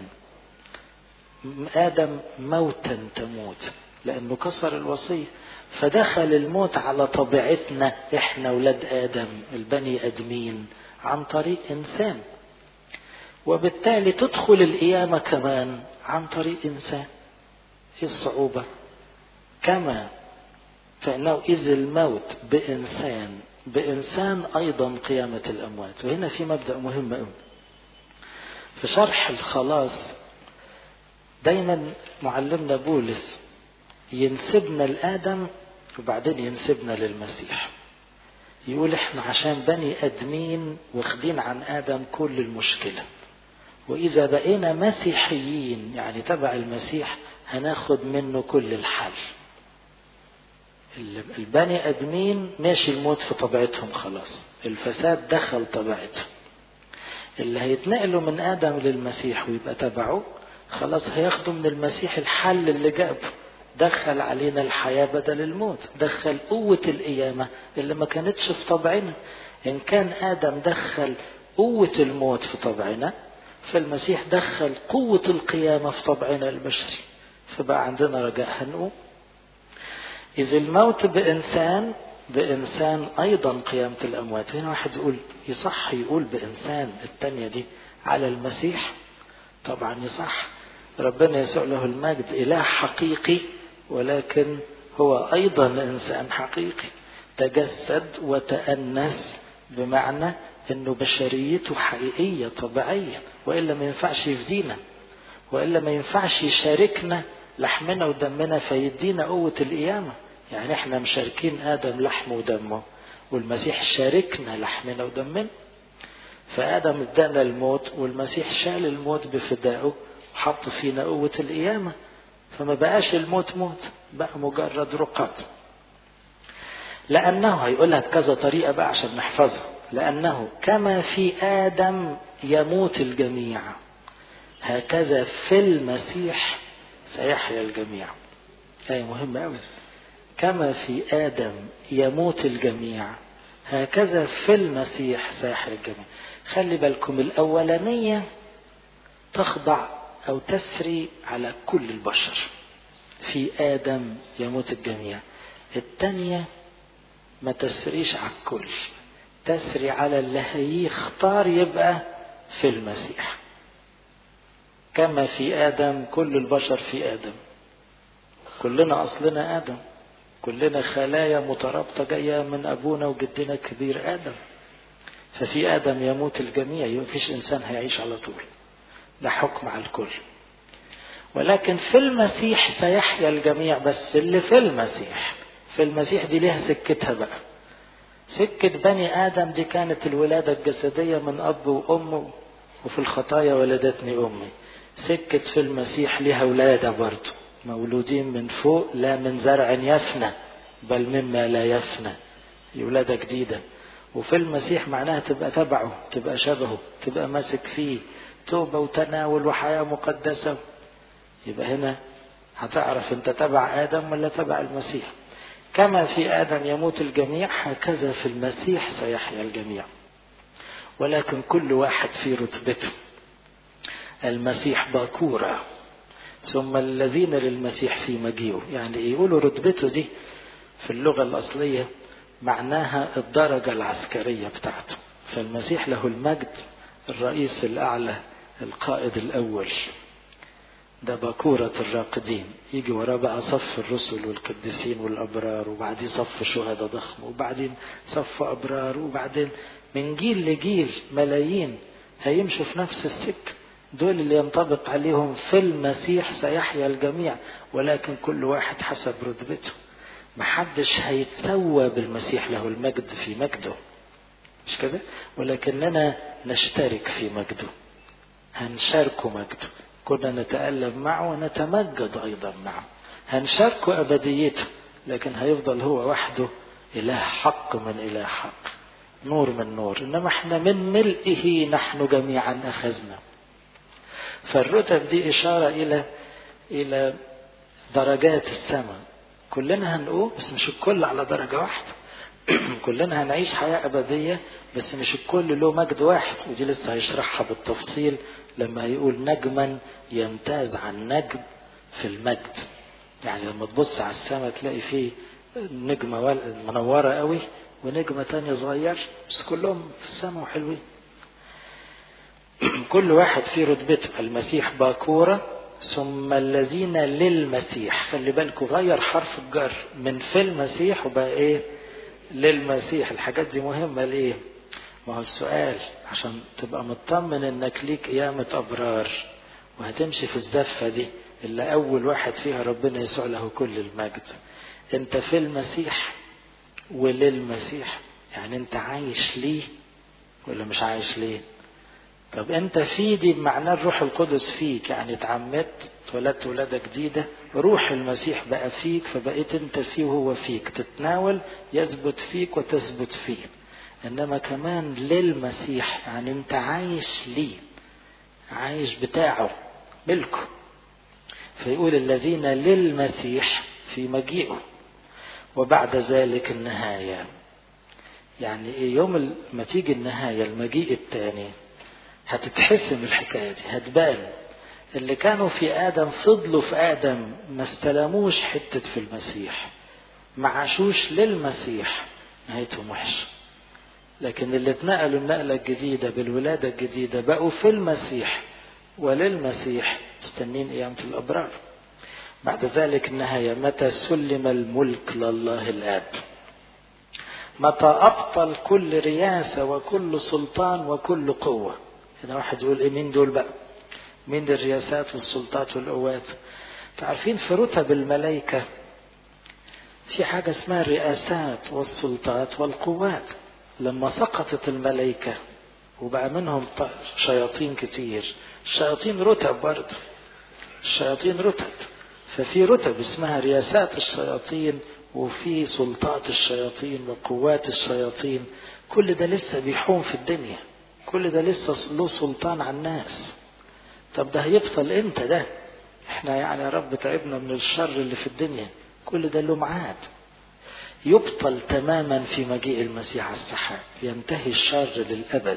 آدم موتا تموت لأنه كسر الوصية فدخل الموت على طبيعتنا إحنا ولاد آدم البني آدمين عن طريق إنسان وبالتالي تدخل القيامة كمان عن طريق إنسان إيه الصعوبة كما فإنه إذ الموت بإنسان بإنسان أيضا قيامة الأموات وهنا في مبدأ مهم قوي في شرح الخلاص دايما معلمنا بولس ينسبنا لآدم وبعدين ينسبنا للمسيح يقول احنا عشان بني ادمين واخدين عن ادم كل المشكله واذا بقينا مسيحيين يعني تبع المسيح هناخد منه كل الحل البني ادمين ماشي الموت في طبيعتهم خلاص الفساد دخل طبيعتهم اللي هيتنقلوا من ادم للمسيح ويبقى تبعه خلاص هياخدوا من المسيح الحل اللي جابه دخل علينا الحياة بدل الموت دخل قوة القيامة اللي ما كانتش في طبعنا إن كان آدم دخل قوة الموت في طبعنا فالمسيح دخل قوة القيامة في طبعنا البشري فبقى عندنا رجاء هنقوم إذ الموت بإنسان بإنسان أيضا قيامة الأموات هنا واحد يقول يصح يقول بإنسان التانية دي على المسيح طبعا يصح ربنا يسوع له المجد إله حقيقي ولكن هو أيضا إنسان حقيقي تجسد وتأنس بمعنى أنه بشريته حقيقية طبيعية وإلا ما ينفعش يفدينا وإلا ما ينفعش يشاركنا لحمنا ودمنا فيدينا قوة القيامة يعني احنا مشاركين آدم لحم ودمه والمسيح شاركنا لحمنا ودمنا فآدم ادانا الموت والمسيح شال الموت بفدائه وحط فينا قوة القيامة فما بقاش الموت موت بقى مجرد رقاد لأنه هيقولها بكذا طريقة بقى عشان نحفظها لأنه كما في آدم يموت الجميع هكذا في المسيح سيحيا الجميع آية مهمة أوي كما في آدم يموت الجميع هكذا في المسيح سيحيا الجميع خلي بالكم الأولانية تخضع أو تسري على كل البشر في آدم يموت الجميع الثانية ما تسريش على الكل تسري على اللي هيختار يبقى في المسيح كما في آدم كل البشر في آدم كلنا أصلنا آدم كلنا خلايا مترابطة جاية من أبونا وجدنا الكبير آدم ففي آدم يموت الجميع مفيش إنسان هيعيش على طول ده حكم على الكل ولكن في المسيح سيحيا الجميع بس اللي في المسيح في المسيح دي ليها سكتها بقى سكة بني آدم دي كانت الولادة الجسدية من أب وأم وفي الخطايا ولدتني أمي سكة في المسيح ليها ولادة برضه مولودين من فوق لا من زرع يفنى بل مما لا يفنى ولادة جديدة وفي المسيح معناها تبقى تبعه تبقى شبهه تبقى ماسك فيه توبة وتناول وحياة مقدسة يبقى هنا هتعرف انت تبع آدم ولا تبع المسيح كما في آدم يموت الجميع هكذا في المسيح سيحيا الجميع ولكن كل واحد في رتبته المسيح باكورة ثم الذين للمسيح في مجيئه يعني يقولوا رتبته دي في اللغة الأصلية معناها الدرجة العسكرية بتاعته فالمسيح له المجد الرئيس الأعلى القائد الأول ده باكورة الراقدين يجي وراه بقى صف الرسل والقديسين والأبرار وبعدين صف شهداء ضخم وبعدين صف أبرار وبعدين من جيل لجيل ملايين هيمشوا في نفس السكة دول اللي ينطبق عليهم في المسيح سيحيا الجميع ولكن كل واحد حسب رتبته محدش هيتسوى بالمسيح له المجد في مجده مش كده ولكننا نشترك في مجده هنشاركه مجده كنا نتألم معه ونتمجد أيضا معه هنشاركه أبديته لكن هيفضل هو وحده إله حق من إله حق نور من نور إنما احنا من ملئه نحن جميعا أخذنا فالرتب دي إشارة إلى إلى درجات السماء كلنا هنقوم بس مش الكل على درجة واحدة كلنا هنعيش حياة أبدية بس مش الكل له مجد واحد ودي لسه هيشرحها بالتفصيل لما يقول نجما يمتاز عن نجم في المجد يعني لما تبص على السماء تلاقي فيه نجمة منورة قوي ونجمة تانية صغير بس كلهم في السماء وحلوين كل واحد في رتبته المسيح باكورة ثم الذين للمسيح خلي بالكم غير حرف الجر من في المسيح وبقى ايه للمسيح الحاجات دي مهمة ليه ما هو السؤال عشان تبقى مطمن انك ليك قيامة ابرار وهتمشي في الزفة دي اللي اول واحد فيها ربنا يسوع له كل المجد انت في المسيح وللمسيح يعني انت عايش ليه ولا مش عايش ليه طب انت في دي بمعنى الروح القدس فيك يعني اتعمدت اتولدت ولادة جديدة روح المسيح بقى فيك فبقيت انت فيه وهو فيك تتناول يثبت فيك وتثبت فيه انما كمان للمسيح يعني انت عايش ليه عايش بتاعه ملكه فيقول الذين للمسيح في مجيئه وبعد ذلك النهاية يعني ايه يوم ما تيجي النهاية المجيء الثاني هتتحسم الحكاية دي هتبان اللي كانوا في آدم فضلوا في آدم ما استلموش حتة في المسيح ما عاشوش للمسيح نهايتهم وحشة لكن اللي اتنقلوا النقلة الجديدة بالولادة الجديدة بقوا في المسيح وللمسيح مستنين قيامة الأبرار بعد ذلك النهاية متى سلم الملك لله الآب متى أبطل كل رياسة وكل سلطان وكل قوة هنا واحد يقول إيه مين دول بقى مين دي الرياسات والسلطات والقوات تعرفين في رتب الملائكة في حاجة اسمها الرئاسات والسلطات والقوات لما سقطت الملائكة وبقى منهم شياطين كتير الشياطين رتب برضه الشياطين رتب ففي رتب اسمها رياسات الشياطين وفي سلطات الشياطين وقوات الشياطين كل ده لسه بيحوم في الدنيا كل ده لسه له سلطان على الناس طب ده هيبطل امتى ده احنا يعني يا رب تعبنا من الشر اللي في الدنيا كل ده له ميعاد يبطل تماما في مجيء المسيح على السحاب ينتهي الشر للابد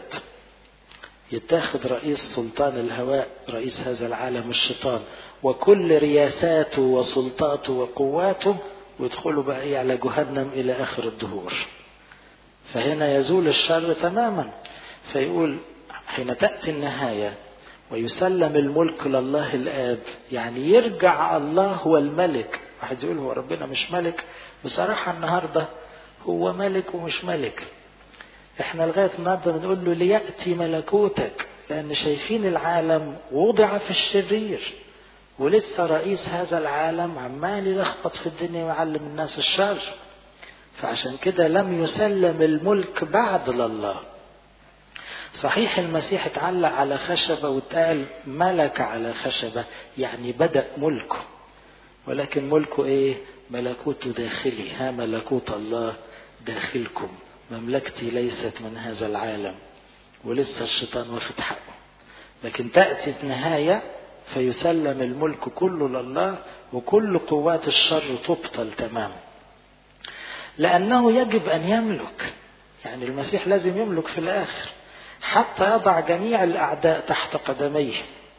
يتاخد رئيس سلطان الهواء رئيس هذا العالم الشيطان وكل رياساته وسلطاته وقواته ويدخلوا بقى ايه على جهنم الى اخر الدهور فهنا يزول الشر تماما فيقول حين تاتي النهايه ويسلم الملك لله الاب يعني يرجع الله هو الملك واحد يقول هو ربنا مش ملك بصراحه النهارده هو ملك ومش ملك احنا لغايه النهارده بنقول له لياتي ملكوتك لان شايفين العالم وضع في الشرير ولسه رئيس هذا العالم عمال يلخبط في الدنيا ويعلم الناس الشر فعشان كده لم يسلم الملك بعد لله صحيح المسيح اتعلق على خشبة واتقال ملك على خشبة يعني بدأ ملكه ولكن ملكه ايه ملكوته داخلي ها ملكوت الله داخلكم مملكتي ليست من هذا العالم ولسه الشيطان واخد حقه لكن تأتي النهاية فيسلم الملك كله لله وكل قوات الشر تبطل تماما لأنه يجب أن يملك يعني المسيح لازم يملك في الآخر حتى يضع جميع الأعداء تحت قدميه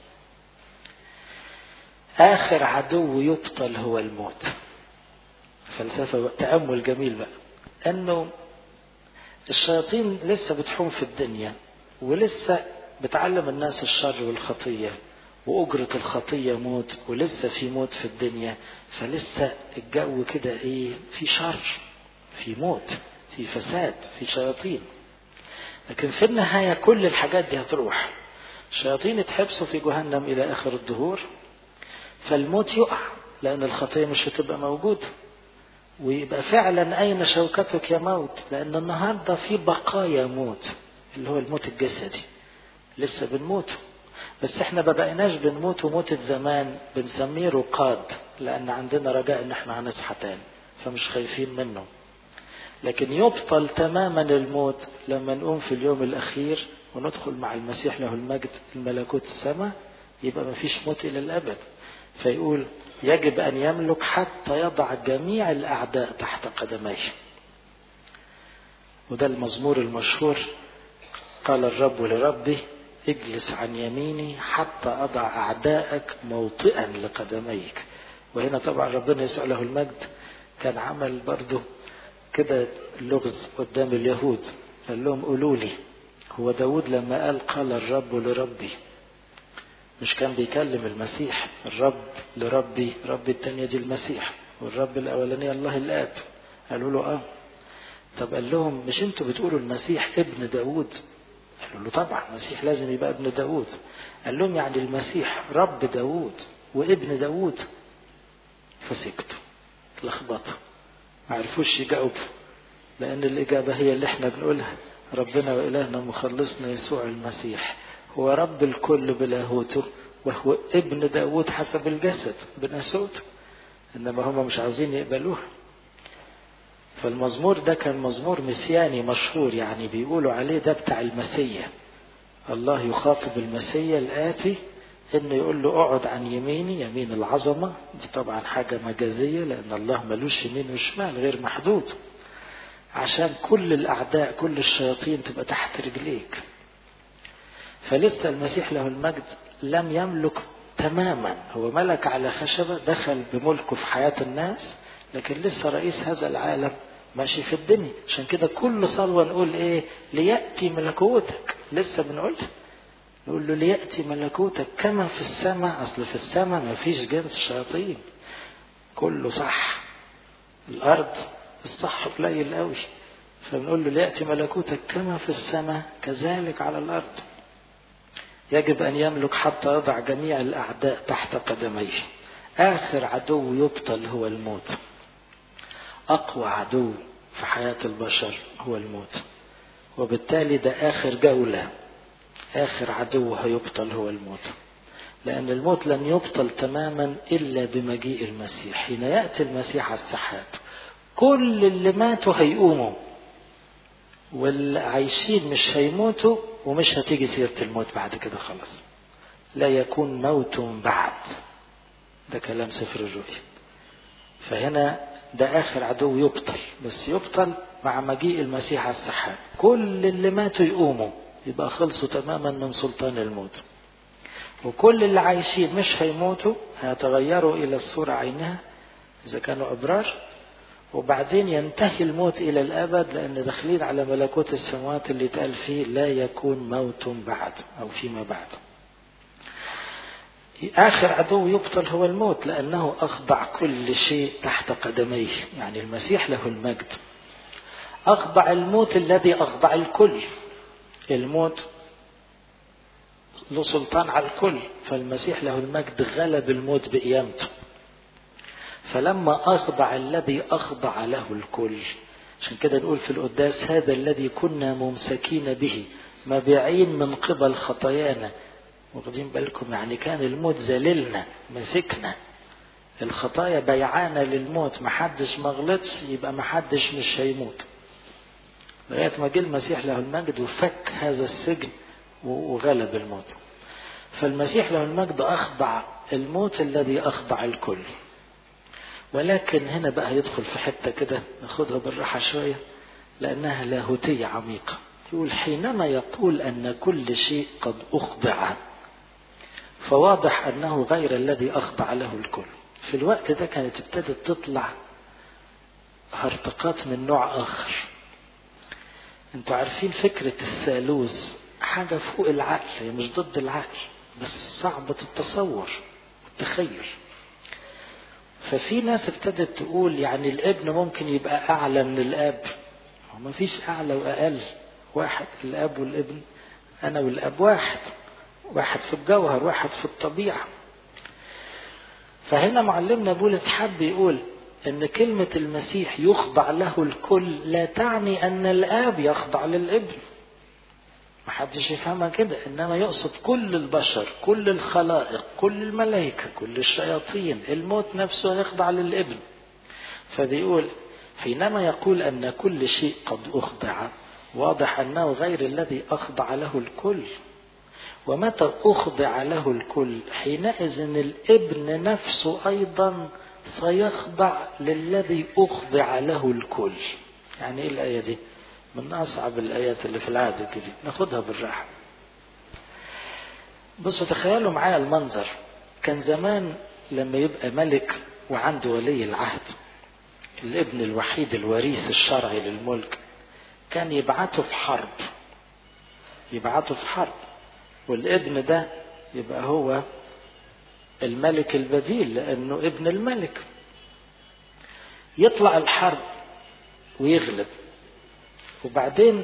آخر عدو يبطل هو الموت فلسفة تأمل جميل بقى أنه الشياطين لسه بتحوم في الدنيا ولسه بتعلم الناس الشر والخطية وأجرة الخطية موت ولسه في موت في الدنيا فلسه الجو كده إيه في شر في موت في فساد في شياطين لكن في النهاية كل الحاجات دي هتروح الشياطين يتحبسوا في جهنم إلى آخر الدهور فالموت يقع لأن الخطية مش هتبقى موجودة ويبقى فعلا أين شوكتك يا موت لأن النهاردة في بقايا موت اللي هو الموت الجسدي لسه بنموت بس احنا ما بقيناش بنموت وموتة زمان بنسميه رقاد لان عندنا رجاء ان احنا هنصحى تاني فمش خايفين منه لكن يبطل تماما الموت لما نقوم في اليوم الاخير وندخل مع المسيح له المجد الملكوت السماء يبقى ما فيش موت الى الابد فيقول يجب ان يملك حتى يضع جميع الاعداء تحت قدميه وده المزمور المشهور قال الرب لربي اجلس عن يميني حتى أضع أعداءك موطئا لقدميك وهنا طبعا ربنا يسوع له المجد كان عمل برضه كده لغز قدام اليهود قال لهم قولوا لي هو داود لما قال قال الرب لربي مش كان بيكلم المسيح الرب لربي ربي التانية دي المسيح والرب الأولانية الله الآب قالوا له اه طب قال لهم مش انتوا بتقولوا المسيح ابن داود قالوا له طبعا المسيح لازم يبقى ابن داود قال لهم يعني المسيح رب داود وابن داود فسكتوا اتلخبطوا ما عرفوش يجاوبوا لأن الإجابة هي اللي احنا بنقولها ربنا وإلهنا مخلصنا يسوع المسيح هو رب الكل بلاهوته وهو ابن داود حسب الجسد بناسوته إنما هم مش عايزين يقبلوه فالمزمور ده كان مزمور مسياني مشهور يعني بيقولوا عليه ده بتاع المسيا الله يخاطب المسيا الآتي إنه يقول له اقعد عن يميني يمين العظمة دي طبعا حاجة مجازية لأن الله ملوش يمين وشمال غير محدود عشان كل الأعداء كل الشياطين تبقى تحت رجليك فلسه المسيح له المجد لم يملك تماما هو ملك على خشبة دخل بملكه في حياة الناس لكن لسه رئيس هذا العالم ماشي في الدنيا عشان كده كل صلوة نقول ايه ليأتي ملكوتك لسه بنقولها نقول له ليأتي ملكوتك كما في السماء أصل في السماء ما فيش جنس شياطين كله صح الأرض الصح قليل قوي فبنقول له ليأتي ملكوتك كما في السماء كذلك على الأرض يجب أن يملك حتى يضع جميع الأعداء تحت قدميه آخر عدو يبطل هو الموت أقوى عدو في حياة البشر هو الموت وبالتالي ده آخر جولة آخر عدو هيبطل هو الموت لأن الموت لن يبطل تماما إلا بمجيء المسيح حين يأتي المسيح على السحاب كل اللي ماتوا هيقوموا واللي عايشين مش هيموتوا ومش هتيجي سيرة الموت بعد كده خلاص لا يكون موت بعد ده كلام سفر الرؤيا فهنا ده آخر عدو يبطل بس يبطل مع مجيء المسيح على السحاب كل اللي ماتوا يقوموا يبقى خلصوا تماما من سلطان الموت وكل اللي عايشين مش هيموتوا هيتغيروا إلى الصورة عينها إذا كانوا أبرار وبعدين ينتهي الموت إلى الأبد لأن داخلين على ملكوت السماوات اللي اتقال فيه لا يكون موت بعد أو فيما بعد آخر عدو يبطل هو الموت لأنه أخضع كل شيء تحت قدميه يعني المسيح له المجد أخضع الموت الذي أخضع الكل الموت له سلطان على الكل فالمسيح له المجد غلب الموت بقيامته فلما أخضع الذي أخضع له الكل عشان كده نقول في القداس هذا الذي كنا ممسكين به مبيعين من قبل خطايانا واخدين بالكم يعني كان الموت ذللنا مسكنا الخطايا بيعانا للموت محدش ما غلطش يبقى محدش مش هيموت لغايه ما جه المسيح له المجد وفك هذا السجن وغلب الموت فالمسيح له المجد اخضع الموت الذي اخضع الكل ولكن هنا بقى يدخل في حته كده ناخدها بالراحه شويه لانها لاهوتيه عميقه يقول حينما يقول ان كل شيء قد اخضع فواضح انه غير الذي اخضع له الكل في الوقت ده كانت ابتدت تطلع هرطقات من نوع اخر انتوا عارفين فكرة الثالوث حاجة فوق العقل هي مش ضد العقل بس صعبة التصور والتخيل ففي ناس ابتدت تقول يعني الابن ممكن يبقى اعلى من الاب هو ما فيش اعلى واقل واحد الاب والابن انا والاب واحد واحد في الجوهر واحد في الطبيعة فهنا معلمنا بولس حب يقول ان كلمة المسيح يخضع له الكل لا تعني ان الاب يخضع للابن محدش يفهمها كده إنما يقصد كل البشر كل الخلائق كل الملائكة كل الشياطين الموت نفسه يخضع للابن فبيقول حينما يقول أن كل شيء قد أخضع واضح أنه غير الذي أخضع له الكل ومتى أخضع له الكل حينئذ الابن نفسه أيضا سيخضع للذي أخضع له الكل يعني إيه الآية دي من أصعب الآيات اللي في العهد الجديد ناخدها بالراحة بصوا تخيلوا معايا المنظر كان زمان لما يبقى ملك وعنده ولي العهد الابن الوحيد الوريث الشرعي للملك كان يبعته في حرب يبعته في حرب والابن ده يبقى هو الملك البديل لانه ابن الملك يطلع الحرب ويغلب وبعدين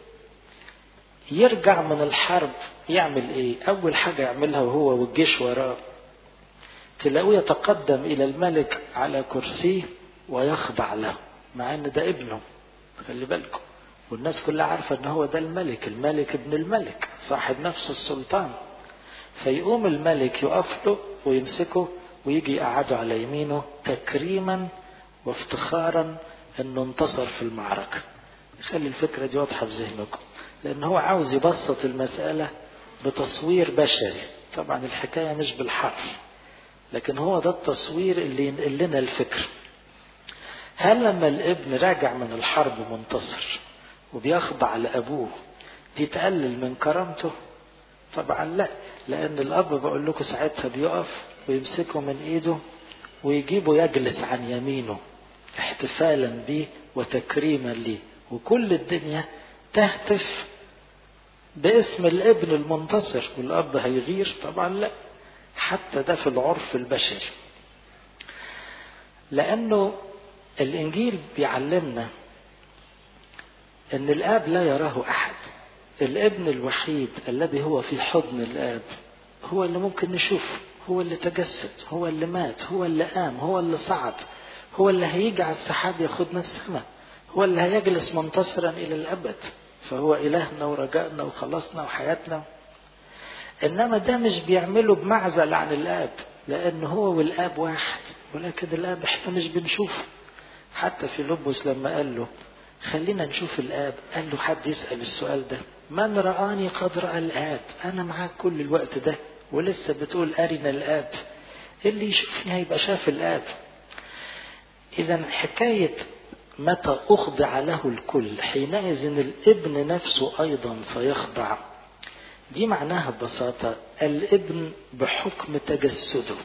يرجع من الحرب يعمل ايه اول حاجة يعملها وهو والجيش وراه تلاقوه يتقدم الى الملك على كرسيه ويخضع له مع ان ده ابنه خلي بالكم والناس كلها عارفة ان هو ده الملك الملك ابن الملك صاحب نفس السلطان فيقوم الملك يقف له ويمسكه ويجي يقعده على يمينه تكريما وافتخارا انه انتصر في المعركة خلي الفكرة دي واضحة في ذهنكم لان هو عاوز يبسط المسألة بتصوير بشري طبعا الحكاية مش بالحرف لكن هو ده التصوير اللي ينقل لنا الفكر هل لما الابن راجع من الحرب منتصر وبيخضع لأبوه دي تقلل من كرامته طبعا لا لأن الأب بقول لكم ساعتها بيقف ويمسكه من إيده ويجيبه يجلس عن يمينه احتفالا به وتكريما ليه وكل الدنيا تهتف باسم الابن المنتصر والأب هيغير طبعا لا حتى ده في العرف البشري لأنه الإنجيل بيعلمنا أن الآب لا يراه أحد الابن الوحيد الذي هو في حضن الآب هو اللي ممكن نشوفه هو اللي تجسد هو اللي مات هو اللي قام هو اللي صعد هو اللي هيجي على السحاب ياخدنا السماء هو اللي هيجلس منتصرا إلى الأبد فهو إلهنا ورجائنا وخلصنا وحياتنا إنما ده مش بيعمله بمعزل عن الآب لأن هو والآب واحد ولكن الآب إحنا مش بنشوفه حتى في لبس لما قال له خلينا نشوف الآب قال له حد يسأل السؤال ده من رآني قد رأى الآب أنا معاك كل الوقت ده ولسه بتقول أرنا الآب اللي يشوفني هيبقى شاف الآب إذا حكاية متى أخضع له الكل حينئذ الابن نفسه أيضا سيخضع دي معناها ببساطة الابن بحكم تجسده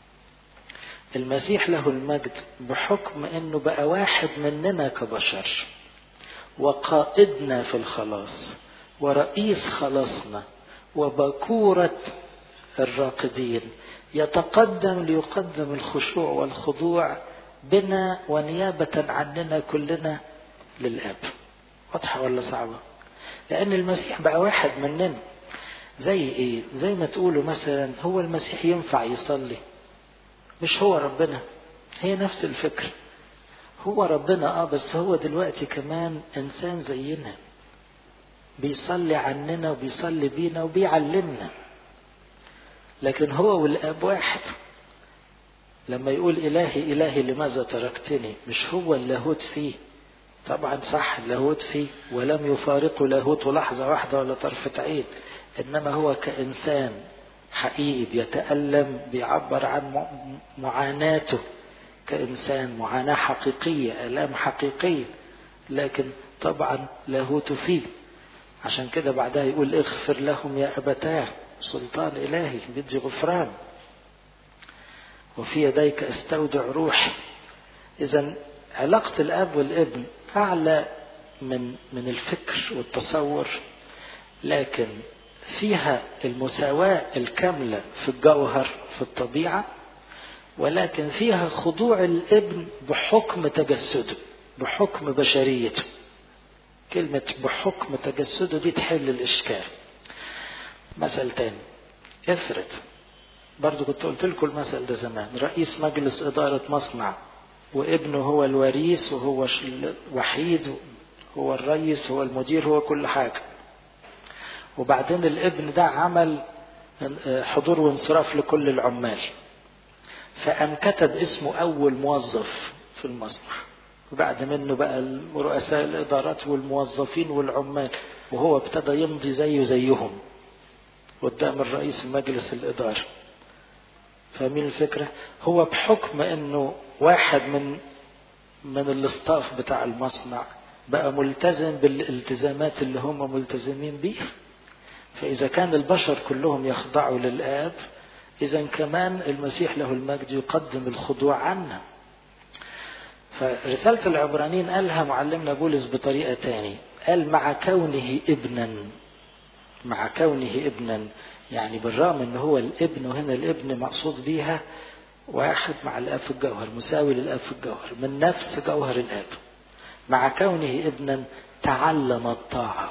المسيح له المجد بحكم انه بقى واحد مننا كبشر وقائدنا في الخلاص ورئيس خلاصنا وبكورة الراقدين يتقدم ليقدم الخشوع والخضوع بنا ونيابة عننا كلنا للآب واضحة ولا صعبة لأن المسيح بقى واحد مننا زي ايه زي ما تقولوا مثلا هو المسيح ينفع يصلي مش هو ربنا هي نفس الفكرة هو ربنا اه بس هو دلوقتي كمان انسان زينا بيصلي عننا وبيصلي بينا وبيعلمنا لكن هو والاب واحد لما يقول الهي الهي لماذا تركتني مش هو اللاهوت فيه طبعا صح اللاهوت فيه ولم يفارقه لاهوت لحظه واحده ولا طرفه عين انما هو كانسان حقيقي بيتألم بيعبر عن معاناته كإنسان معاناة حقيقية آلام حقيقية لكن طبعا لاهوت فيه عشان كده بعدها يقول اغفر لهم يا أبتاه سلطان إلهي بدي غفران وفي يديك استودع روحي إذا علاقة الأب والابن أعلى من من الفكر والتصور لكن فيها المساواة الكاملة في الجوهر في الطبيعة ولكن فيها خضوع الابن بحكم تجسده بحكم بشريته كلمة بحكم تجسده دي تحل الإشكال مثل تاني افرض برضو كنت قلت لكم المثل ده زمان رئيس مجلس إدارة مصنع وابنه هو الوريث وهو الوحيد هو الرئيس هو المدير هو كل حاجة وبعدين الابن ده عمل حضور وانصراف لكل العمال فقام كتب اسمه أول موظف في المصنع وبعد منه بقى رؤساء الإدارات والموظفين والعمال وهو ابتدى يمضي زيه زيهم قدام الرئيس مجلس الإدارة فاهمين الفكرة؟ هو بحكم انه واحد من من الاستاف بتاع المصنع بقى ملتزم بالالتزامات اللي هم ملتزمين بيها فإذا كان البشر كلهم يخضعوا للآب إذا كمان المسيح له المجد يقدم الخضوع عنا فرسالة العبرانيين قالها معلمنا بولس بطريقة تاني قال مع كونه ابنا مع كونه ابنا يعني بالرغم ان هو الابن وهنا الابن مقصود بيها واحد مع الاب في الجوهر مساوي للاب في الجوهر من نفس جوهر الاب مع كونه ابنا تعلم الطاعه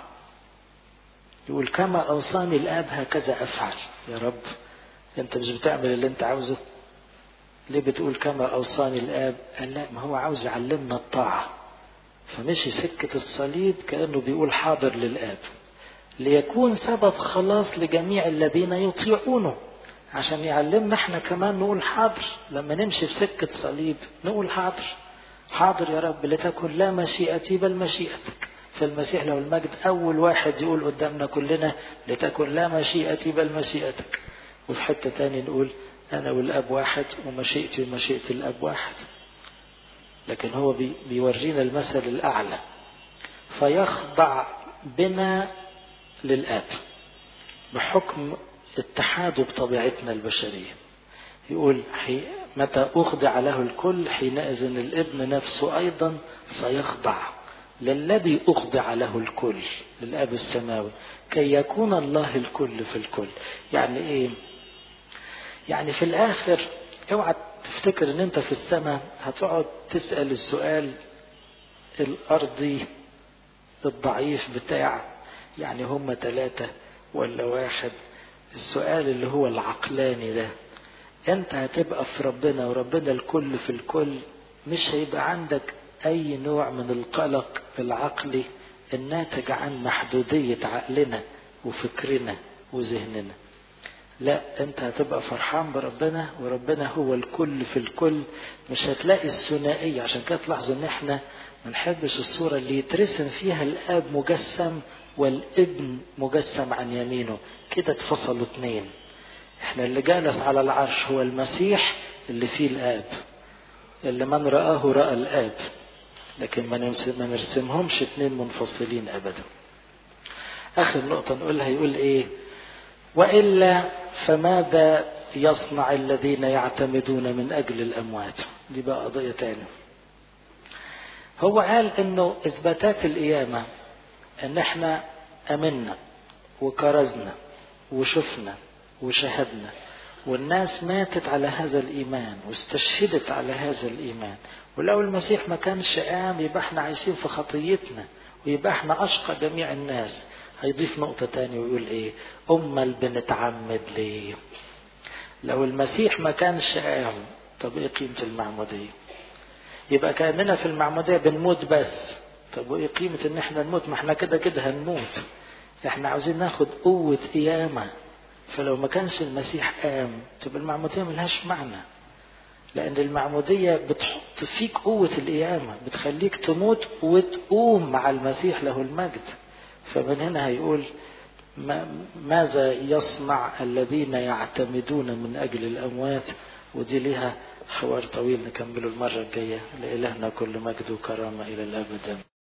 يقول كما اوصاني الاب هكذا افعل يا رب انت مش بتعمل اللي انت عاوزه ليه بتقول كما اوصاني الاب قال لا ما هو عاوز يعلمنا الطاعه فمشي سكه الصليب كانه بيقول حاضر للاب ليكون سبب خلاص لجميع الذين يطيعونه عشان يعلمنا احنا كمان نقول حاضر لما نمشي في سكة صليب نقول حاضر حاضر يا رب لتكن لا مشيئتي بل مشيئتك فالمسيح له المجد أول واحد يقول قدامنا كلنا لتكن لا مشيئتي بل مشيئتك وفي حتة تاني نقول أنا والأب واحد ومشيئتي ومشيئة الأب واحد لكن هو بيورينا المثل الأعلى فيخضع بنا للآب بحكم اتحاده بطبيعتنا البشرية يقول حي متى أخضع له الكل حينئذ الابن نفسه أيضا سيخضع للذي أخضع له الكل للأب السماوي كي يكون الله الكل في الكل يعني إيه يعني في الآخر اوعى تفتكر ان انت في السماء هتقعد تسأل السؤال الأرضي الضعيف بتاع يعني هم ثلاثة ولا واحد السؤال اللي هو العقلاني ده انت هتبقى في ربنا وربنا الكل في الكل مش هيبقى عندك اي نوع من القلق العقلي الناتج عن محدودية عقلنا وفكرنا وذهننا لا انت هتبقى فرحان بربنا وربنا هو الكل في الكل مش هتلاقي الثنائية عشان كده تلاحظوا ان احنا ما نحبش الصورة اللي يترسم فيها الاب مجسم والابن مجسم عن يمينه كده اتفصلوا اتنين احنا اللي جالس على العرش هو المسيح اللي فيه الاب اللي من رآه رأى الاب لكن ما ما نرسمهمش اتنين منفصلين ابدا اخر نقطة نقولها يقول ايه والا فماذا يصنع الذين يعتمدون من اجل الاموات دي بقى قضية تانية هو قال انه اثباتات القيامة ان احنا امنا وكرزنا وشفنا وشهدنا والناس ماتت على هذا الايمان واستشهدت على هذا الايمان ولو المسيح ما كانش قام يبقى احنا عايشين في خطيتنا ويبقى احنا اشقى جميع الناس هيضيف نقطة تانية ويقول ايه امال بنتعمد ليه لو المسيح ما كانش قام طب ايه قيمة المعمودية يبقى كأننا في المعمودية بنموت بس طب وايه قيمة ان احنا نموت ما احنا كده كده هنموت احنا عاوزين ناخد قوة قيامة فلو ما كانش المسيح قام تبقى المعمودية ملهاش معنى لأن المعمودية بتحط فيك قوة القيامة بتخليك تموت وتقوم مع المسيح له المجد فمن هنا هيقول ماذا يصنع الذين يعتمدون من أجل الأموات ودي لها حوار طويل نكمله المرة الجاية لإلهنا كل مجد وكرامة إلى الأبد